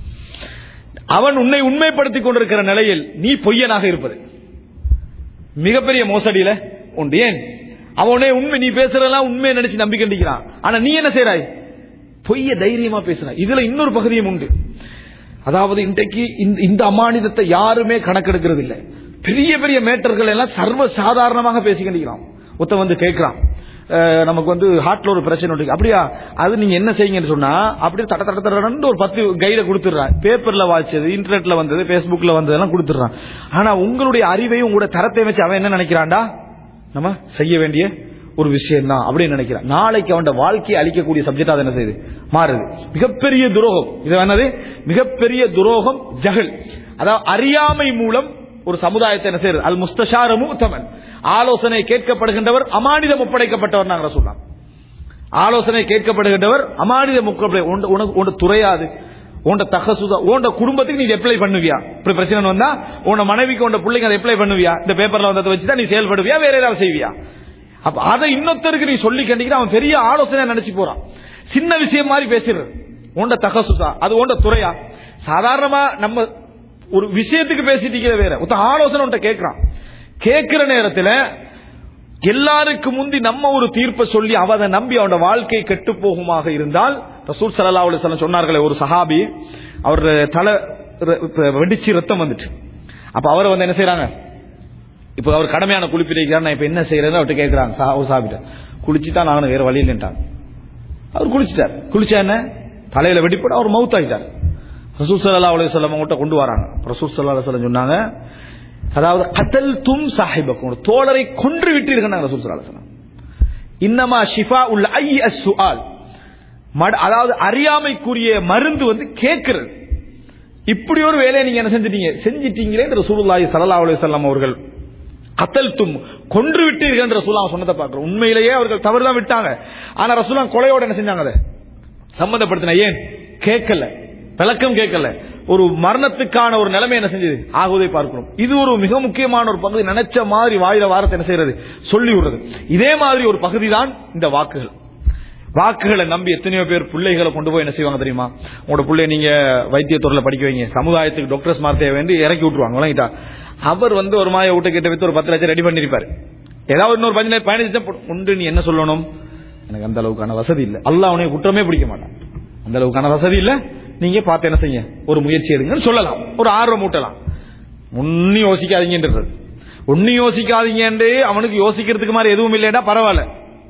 அவன் உன்னை உண்மைப்படுத்திக் கொண்டிருக்கிற நிலையில் நீ பொய்யனாக இருப்பது மிகப்பெரிய மோசடியில உண்டு ஏன் அவனே உண்மை நீ பேசுறதெல்லாம் உண்மையை நினைச்சு நம்பி கண்டிக்கிறான் ஆனா நீ என்ன செய்றாய் பொய்ய தைரியமா பேசுற இதுல இன்னொரு பகுதியும் உண்டு அதாவது இன்றைக்கு இந்த- இந்த அமானிதத்தை யாருமே கணக்கெடுக்கிறது இல்லை பெரிய பெரிய மேட்டர்கள் எல்லாம் சர்வ சாதாரணமாக பேசி கண்டிக்கிறான் ஒருத்தன் வந்து கேட்கிறான் அஹ், நமக்கு வந்து ஹார்ட்ல ஒரு பிரச்சனை இருக்கு அப்படியா அது நீங்க என்ன செய்யுங்கன்னு சொன்னா அப்படியே தட தட தடன்னு ஒரு பத்து கைட கொடுத்துடுறான் பேப்பர்ல வாய்ச்சது இன்டர்நெட்ல வந்தது பேஸ்புக்ல வந்ததெல்லாம் கொடுத்துடுறான் ஆனா உங்களுடைய அறிவையும் உங்களோட தரத்தை வச்சு அவன் என்ன நினைக்கிறான்டா நம்ம செய்ய வேண்டிய ஒரு விஷயம் தான் அப்படின்னு நினைக்கிறான் நாளைக்கு அவன் வாழ்க்கையை அழிக்கக்கூடிய சப்ஜெக்ட் அது என்ன செய்யுது மாறுது மிகப்பெரிய துரோகம் இது என்னது மிகப்பெரிய துரோகம் ஜஹல் அதாவது அறியாமை மூலம் ஒரு சமுதாயத்தை என்ன செய்யறது அல் முஸ்தஷாரமு உத்தமன் ஆலோசனை கேட்கப்படுகின்றவர் அமானிதம் ஒப்படைக்கப்பட்டவர் நாங்க சொல்லலாம் ஆலோசனை கேட்கப்படுகின்றவர் அமானிதம் ஒப்படை உனக்கு உனக்கு துறையாது உண்ட தகசுதா உண்ட குடும்பத்துக்கு நீ அப்ளை பண்ணுவியா இப்படி பிரச்சனை வந்தா உன மனைவிக்கு உண்ட பிள்ளைங்க அதை அப்ளை பண்ணுவியா இந்த பேப்பர்ல வந்ததை வச்சு தான் நீ செயல்படுவியா வேற ஏதாவது செய்வியா அப்ப அதை இன்னொருத்தருக்கு நீ சொல்லி கண்டிக்கிற அவன் பெரிய ஆலோசனை நினைச்சு போறான் சின்ன விஷயம் மாதிரி பேசுறது உண்ட தகசுதா அது உண்ட துறையா சாதாரணமா நம்ம ஒரு விஷயத்துக்கு பேசிட்டு இருக்கிற வேற ஒருத்தன் ஆலோசனை உன்ட்ட கேட்கிறான் கேட்கிற நேரத்துல எல்லாருக்கு முந்தி நம்ம ஒரு தீர்ப்பை சொல்லி அவ அதை நம்பி அவனோட வாழ்க்கை கெட்டு போகுமாக இருந்தால் ரசூல் சல்லா அலுவலம் சொன்னார்களே ஒரு சஹாபி அவர் தலை ர- ர- வெடிச்சு ரத்தம் வந்துட்டு அப்ப அவரை வந்து என்ன செய்றாங்க இப்ப அவர் கடமையான குளிப்பிடிக்கிறார் நான் இப்ப என்ன செய்யறேன்னு அவர்கிட்ட கேட்கிறாங்க சஹா- ஒரு சாபிட்ட குளிச்சுட்டா நானும் வேற வழி இல்லைன்ட்டாங்க அவர் குளிச்சிட்டார் குளிச்சா என்ன தலையில வெடிப்பட அவர் மவுத் ஆகிட்டார் ரசூல் சல்லா அலுவலம் அவங்கள்ட்ட கொண்டு வராங்க ரசூல் சல்லா அலுவலம் சொன்னாங்க அதாவது கத்தல் தும் சாஹிபக்கும் தோழரை கொன்று விட்டீர்கள் ரசூல் சல்லா அலுவலம் இன்னமா ஷிஃபா உள்ள ஐ அஸ்ஸுஆல் மட- அதாவது அறியாமைக்குரிய மருந்து வந்து கேட்கிறது இப்படி ஒரு வேலையை நீங்க என்ன செஞ்சிட்டீங்க செஞ்சிட்டீங்களே என்று ரசூலுல்லாஹி ஸல்லல்லாஹு அலைஹி வஸல்லம் அவர்கள் கத்தல்தும் கொன்று விட்டீர்கள் என்று ரசூலுல்லாஹ் சொன்னதை பார்க்கிறோம் உண்மையிலேயே அவர்கள் தவறு தான் விட்டாங்க ஆனா ரசூலுல்லாஹ் கொலையோட என்ன செஞ்சாங்க அதை சம்பந்தப்படுத்தின ஏன் கேட்கல விளக்கம் கேட்கல ஒரு மரணத்துக்கான ஒரு நிலைமை என்ன செஞ்சது ஆகுவதை பார்க்கிறோம் இது ஒரு மிக முக்கியமான ஒரு பகுதி நினைச்ச மாதிரி வாயில வாரத்தை என்ன செய்யறது சொல்லி விடுறது இதே மாதிரி ஒரு பகுதி தான் இந்த வாக்குகள் வாக்குகளை நம்பி எத்தனையோ பேர் பிள்ளைகளை கொண்டு போய் என்ன செய்வாங்க தெரியுமா உங்களோட பிள்ளை நீங்க வைத்தியத்துறையில படிக்க வைங்க சமுதாயத்துக்கு டாக்டர்ஸ் மார்த்தே வேண்டி இறக்கி விட்டுருவாங்க விளங்கிட்டா அவர் வந்து ஒரு மாய வீட்டை கிட்ட வித்து ஒரு பத்து லட்சம் ரெடி பண்ணிருப்பாரு ஏதாவது இன்னொரு பதினஞ்சு பதினஞ்சு லட்சம் போட்டு- உண்டு நீ என்ன சொல்லணும் எனக்கு அந்த அளவுக்கான வசதி இல்லை அல்லாஹ் அவனை குற்றமே பிடிக்க மாட்டான் அந்த அளவுக்கான வசதி இல்ல நீங்க பார்த்து என்ன செய்ய ஒரு முயற்சி எடுங்கன்னு சொல்லலாம் ஒரு ஆர்வம் ஊட்டலாம் ஒன்னு யோசிக்காதீங்கன்றது ஒன்னு யோசிக்காதீங்கன்னு அவனுக்கு யோசிக்கிறதுக்கு மாதிரி எதுவும் இல்லைன்னா பரவாயில்ல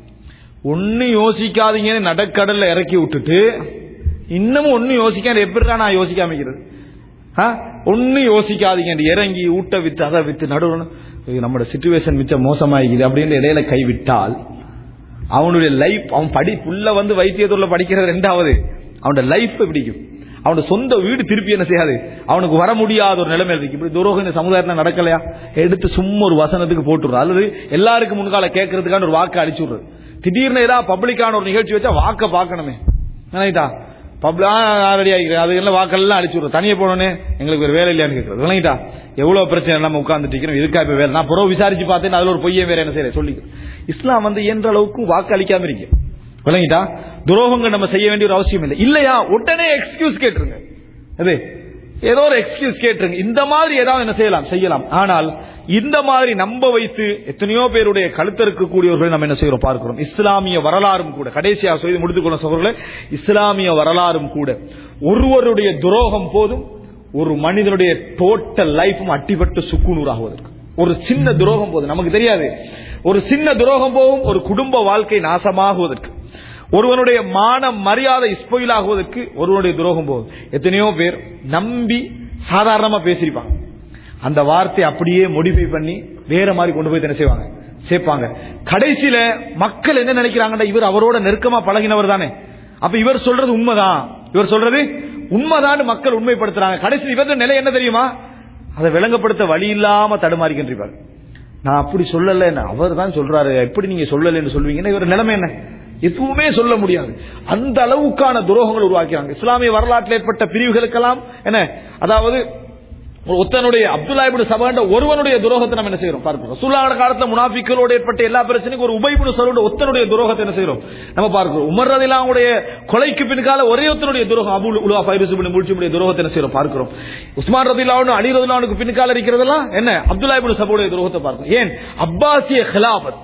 ஒன்னு யோசிக்காதீங்கன்னு நடக்கடல்ல இறக்கி விட்டுட்டு இன்னமும் ஒன்னு யோசிக்காத எப்படிடா நான் யோசிக்காம இருக்கிறது ஆ? ஒன்னு யோசிக்காதீங்க இறங்கி ஊட்ட வித்து அதை வித்து நடுவணும் நம்மளோட சுச்சுவேஷன் மிச்சம் மோசமாகிக்குது அப்படின்னு இடையில கைவிட்டால் அவனுடைய லைஃப் அவன் படி புள்ள வந்து வைத்தியத்துறையில படிக்கிறது ரெண்டாவது அவனோட லைஃப் பிடிக்கும் அவனோட சொந்த வீடு திருப்பி என்ன செய்யாது அவனுக்கு வர முடியாத ஒரு நிலைமை இருக்கு இப்படி துரோகம் இந்த சமுதாயத்துல நடக்கலையா எடுத்து சும்மா ஒரு வசனத்துக்கு போட்டுடுறது அல்லது எல்லாருக்கும் முன்கால கேட்கறதுக்கான ஒரு வாக்கு அடிச்சு விடுறது திடீர்னு ஏதாவது பப்ளிக்கான ஒரு நிகழ்ச்சி வச்சா வாக்க பார்க்கணுமே நினைட்டா பப்ளா ரெடி ஆகிக்கிறேன் அது எல்லாம் வாக்கெல்லாம் அடிச்சு விடுறது தனியே போனோன்னே எங்களுக்கு ஒரு வேலை இல்லையான்னு கேட்கறது விளங்கிட்டா எவ்வளவு பிரச்சனை நம்ம உட்கார்ந்துட்டு இருக்கிறோம் இதுக்கா இப்ப வேலை நான் புறவு விசாரிச்சு பார்த்தேன் அதுல ஒரு பொய்யே வேற என்ன செய்யறேன் சொல்லி இஸ்லாம் வந்து இயன்ற அளவுக்கு வாக்கு அளிக்காம இருக்கு விளங்கிட்டா துரோகங்கள் நம்ம செய்ய வேண்டிய ஒரு அவசியம் இல்லை இல்லையா உடனே எக்ஸ்கியூஸ் கேட்டுருங்க அது ஏதோ ஒரு எக்ஸ்கியூஸ் கேட்டுருங்க இந்த மாதிரி ஏதாவது என்ன செய்யலாம் செய்யலாம் ஆனால் இந்த மாதிரி நம்ப வைத்து எத்தனையோ பேருடைய கழுத்தருக்கு கூடியவர்களை நம்ம என்ன செய்யறோம் பார்க்கிறோம் இஸ்லாமிய வரலாறும் கூட கடைசியாக சொல்லி முடித்துக்கொள்ள சகோதரர்களே இஸ்லாமிய வரலாறும் கூட ஒருவருடைய துரோகம் போதும் ஒரு மனிதனுடைய டோட்டல் லைஃபும் அட்டிப்பட்டு சுக்குநூறாகுவதற்கு ஒரு சின்ன துரோகம் போதும் நமக்கு தெரியாது ஒரு சின்ன துரோகம் போகும் ஒரு குடும்ப வாழ்க்கை நாசமாகுவதற்கு ஒருவனுடைய மான மரியாதை ஸ்பொயிலாகுவதற்கு ஒருவனுடைய துரோகம் போகும் எத்தனையோ பேர் நம்பி சாதாரணமா பேசியிருப்பாங்க அந்த வார்த்தை அப்படியே மோடிஃபை பண்ணி வேற மாதிரி கொண்டு போய் என்ன செய்வாங்க சேர்ப்பாங்க கடைசியில மக்கள் என்ன நினைக்கிறாங்கன்னா இவர் அவரோட நெருக்கமா பழகினவர் தானே அப்ப இவர் சொல்றது உண்மைதான் இவர் சொல்றது உண்மைதான் மக்கள் உண்மைப்படுத்துறாங்க கடைசியில் இவரது நிலை என்ன தெரியுமா அதை விளங்கப்படுத்த வழி இல்லாம தடுமாறிக்கின்றார் நான் அப்படி சொல்லல அவர் தான் சொல்றாரு எப்படி நீங்க சொல்லலன்னு சொல்வீங்கன்னா இவர் நிலைமை என்ன எதுவுமே சொல்ல முடியாது அந்த அளவுக்கான துரோகங்கள் உருவாக்கிறாங்க இஸ்லாமிய வரலாற்றில் ஏற்பட்ட பிரிவுகளுக்கெல்லாம் என்ன அதாவது ஒரு ஒத்தனுடைய அப்துல்லா இப்னு சபாண்ட ஒருவனுடைய துரோகத்தை நம்ம என்ன செய்யறோம் பார்க்கிறோம் ரசூலுல்லாஹ் காலத்துல முனாஃபிக்களோடு ஏற்பட்ட எல்லா பிரச்சனைக்கும் ஒரு உபைபுனு சலோட ஒத்தனுடைய துரோகத்தை என்ன செய்யறோம் நம்ம பார்க்கிறோம் உமர் ரதிலாவுடைய கொலைக்கு பின்கால ஒரே ஒருத்தனுடைய துரோகம் அபுல் உலா ஃபைருஸ் இப்னு முல்சிமுடைய துரோகத்தை என்ன செய்யறோம் பார்க்கிறோம் உஸ்மான் ரதிலாவுன்னு அலி ரதிலாவுக்கு பின்கால இருக்கிறதெல்லாம் என்ன அப்துல்லா இப்னு சபுடைய துரோகத்தை பார்க்கிறோம் ஏன் அப்பாசிய ஹிலாபத்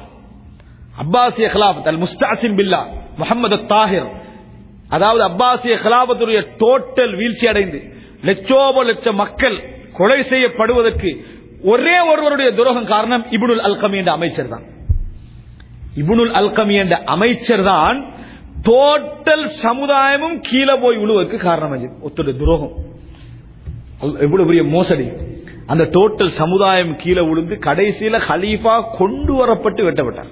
அப்பாசிய ஹிலாபத் அல் முஸ்தாசிம் பில்லா முகமது தாஹிர் அதாவது அப்பாசிய ஹிலாபத்துடைய டோட்டல் வீழ்ச்சி அடைந்து லட்சோப லட்ச மக்கள் கொலை செய்யப்படுவதற்கு ஒரே ஒருவருடைய துரோகம் காரணம் இபுனுல் அல்கமி என்ற அமைச்சர் தான் இபுனுல் அல்கமி என்ற அமைச்சர் தான் டோட்டல் சமுதாயமும் கீழே போய் விழுவதற்கு காரணம் ஒருத்தருடைய துரோகம் அது எவ்வளவு பெரிய மோசடி அந்த டோட்டல் சமுதாயம் கீழே விழுந்து கடைசியில ஹலீஃபா கொண்டு வரப்பட்டு வெட்டப்பட்டார்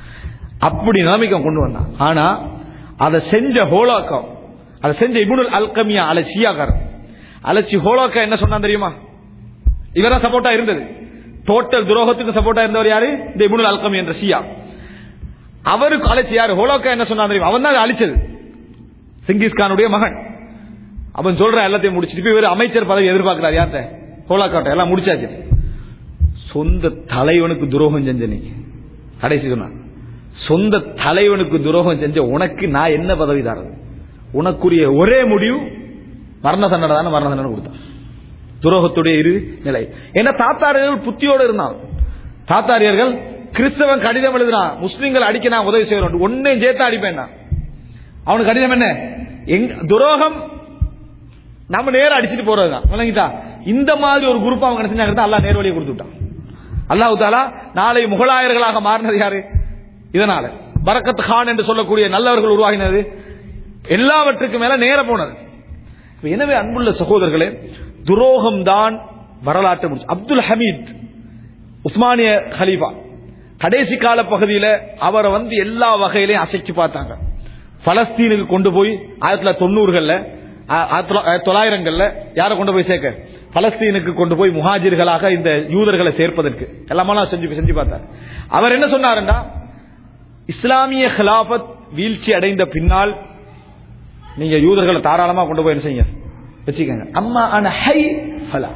அப்படி நிலைமைக்கு கொண்டு வந்தான் ஆனா அதை செஞ்ச ஹோலாக்கம் அதை செஞ்ச இபுனுல் அல்கமியா அல ஷியாக்கார் அலச்சி ஹோலோக்கா என்ன சொன்னா தெரியுமா இவரா சப்போர்ட்டா இருந்தது டோட்டல் துரோகத்துக்கு சப்போர்ட்டா இருந்தவர் யாரு இந்த இபுனுல் அல்கமி என்ற ஷியா அவருக்கு அழைச்சி யாரு ஹோலோக்கா என்ன சொன்னா தெரியுமா அவன் தான் அழிச்சது சிங்கிஸ்கானுடைய மகன் அவன் சொல்ற எல்லாத்தையும் முடிச்சுட்டு போய் இவர் அமைச்சர் பதவி எதிர்பார்க்கிறார் யார்கிட்ட ஹோலாக்காட்ட எல்லாம் முடிச்சாச்சு சொந்த தலைவனுக்கு துரோகம் செஞ்ச நீ கடைசி சொன்னான் சொந்த தலைவனுக்கு துரோகம் செஞ்ச உனக்கு நான் என்ன பதவி தரது உனக்குரிய ஒரே முடிவு மரண தண்டனை தானே மரண தண்டனை கொடுத்தான் துரோகத்துடைய இரு நிலை ஏன்னா தாத்தாரியர்கள் புத்தியோடு இருந்தான் தாத்தாரியர்கள் கிறிஸ்தவன் கடிதம் எழுதுறான் முஸ்லிம்கள் அடிக்க நான் உதவி செய்யறோம் ஒன்னே சேர்த்து அடிப்பேன் நான் அவனுக்கு கடிதம் என்ன எங்க துரோகம் நம்ம நேரம் அடிச்சுட்டு போறதுதான் விளங்கிட்டா இந்த மாதிரி ஒரு குரூப் அவங்க என்ன செஞ்சாங்க அல்லாஹ் நேர் வழியை கொடுத்து விட்டான் அல்லாஹ் தாலா நாளை முகலாயர்களாக மாறினது யாரு இதனால பரக்கத் கான் என்று சொல்லக்கூடிய நல்லவர்கள் உருவாகினது எல்லாவற்றுக்கும் மேல நேர போனது இப்ப எனவே அன்புள்ள சகோதரர்களே துரோகம் தான் வரலாற்று முடிச்சு அப்துல் ஹமீத் உஸ்மானிய ஹலீஃபா கடைசி கால பகுதியில் அவரை வந்து எல்லா வகையிலையும் அசைச்சு பார்த்தாங்க பலஸ்தீனுக்கு கொண்டு போய் ஆயிரத்தி தொள்ளாயிரத்தி தொண்ணூறுகள்ல ஆ- ஆயிரத்தி தொள்ளா- ஆயிரத்தி தொள்ளாயிரங்கள்ல யாரை கொண்டு போய் சேர்க்க பலஸ்தீனுக்கு கொண்டு போய் முஹாஜிர்களாக இந்த யூதர்களை சேர்ப்பதற்கு எல்லாமெல்லாம் செஞ்சு செஞ்சு பார்த்தார் அவர் என்ன சொன்னாருன்னா இஸ்லாமிய ஹிலாபத் வீழ்ச்சி அடைந்த பின்னால் நீங்க யூதர்களை தாராளமா கொண்டு போய் என்ன செய்யுங்க வச்சுக்கோங்க அம்மா அன ஹை ஃபலா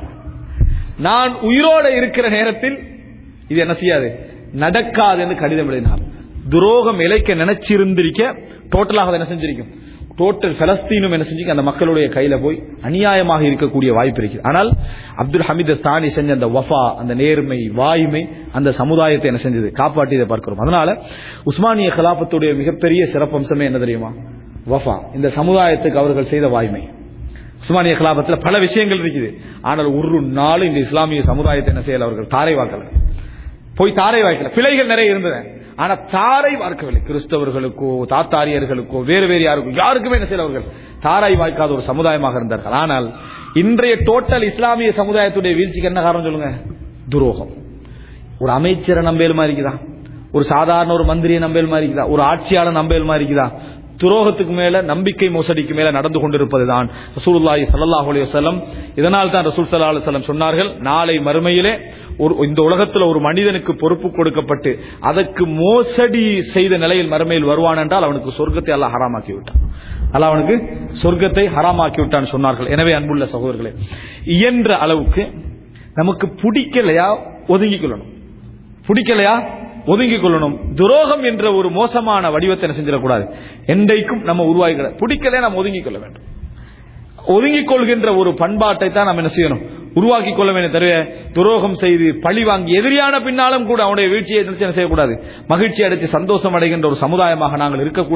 நான் உயிரோட இருக்கிற நேரத்தில் இது என்ன செய்யாது நடக்காது என்று கடிதம் எழுதினார் துரோகம் இழைக்க நினைச்சிருந்திருக்க டோட்டலாக அதை என்ன செஞ்சிருக்கும் டோட்டல் பலஸ்தீனும் என்ன செஞ்சு அந்த மக்களுடைய கையில போய் அநியாயமாக இருக்கக்கூடிய வாய்ப்பு இருக்கு ஆனால் அப்துல் ஹமீத் தானி செஞ்ச அந்த வஃபா அந்த நேர்மை வாய்மை அந்த சமுதாயத்தை என்ன செஞ்சது காப்பாற்றியதை பார்க்கிறோம் அதனால உஸ்மானிய கலாபத்துடைய மிகப்பெரிய சிறப்பம்சமே என்ன தெரியுமா வஃபா இந்த சமுதாயத்துக்கு அவர்கள் செய்த வாய்மை உஸ்மானிய கலாபத்தில் பல விஷயங்கள் இருக்குது ஆனால் ஒரு நாள் இந்த இஸ்லாமிய சமுதாயத்தை என்ன செய்யல அவர்கள் தாரை வாக்கல போய் தாரை வாய்க்கல பிழைகள் நிறைய இருந்தது ஆனா தாரை வார்க்கவில்லை கிறிஸ்தவர்களுக்கோ தாத்தாரியர்களுக்கோ வேறு வேறு யாருக்கோ யாருக்குமே என்ன செய்யல அவர்கள் தாரை வாய்க்காத ஒரு சமுதாயமாக இருந்தார்கள் ஆனால் இன்றைய டோட்டல் இஸ்லாமிய சமுதாயத்துடைய வீழ்ச்சிக்கு என்ன காரணம் சொல்லுங்க துரோகம் ஒரு அமைச்சரை நம்பேல் இருக்குதா ஒரு சாதாரண ஒரு மந்திரியை நம்பேல் இருக்குதா ஒரு ஆட்சியாளர் நம்பேல் இருக்குதா துரோகத்துக்கு மேல நம்பிக்கை மோசடிக்கு மேல நடந்து கொண்டிருப்பதுதான் ரசூலுல்லாஹி ஸல்லல்லாஹு அலைஹி வஸல்லம் இதனால் தான் ரசூல் ஸல்லல்லாஹு அலைஹி வஸல்லம் சொன்னார்கள் நாளை மறுமையிலே ஒரு இந்த உலகத்தில் ஒரு மனிதனுக்கு பொறுப்பு கொடுக்கப்பட்டு அதற்கு மோசடி செய்த நிலையில் மறுமையில் வருவான் என்றால் அவனுக்கு சொர்க்கத்தை அல்லாஹ் ஹராமாக்கி விட்டான் அல்லாஹ் அவனுக்கு சொர்க்கத்தை ஹராமாக்கி விட்டான் சொன்னார்கள் எனவே அன்புள்ள சகோதரர்களே இயன்ற அளவுக்கு நமக்கு பிடிக்கலையா ஒதுங்கிக் கொள்ளணும் பிடிக்கலையா ஒதுங்கிக் கொள்ளணும் துரோகம் என்ற ஒரு மோசமான வடிவத்தை என்ன செஞ்சிடக்கூடாது என்றைக்கும் நம்ம உருவாக்கி பிடிக்கலையா நம்ம ஒதுங்கிக் கொள்ள வேண்டும் ஒதுங்கிக் கொள்கின்ற ஒரு பண்பாட்டை தான் நம்ம என்ன செய்யணும் உருவாக்கி கொள்ள வேண்டும் தவிர துரோகம் செய்து பழி வாங்கி எதிரியான பின்னாலும் கூட அவனுடைய வீழ்ச்சியை என்ன செய்யக்கூடாது மகிழ்ச்சி அடைத்து சந்தோஷம் அடைகின்ற ஒரு சமுதாயமாக நாங்கள் இருக்கக்கூடாது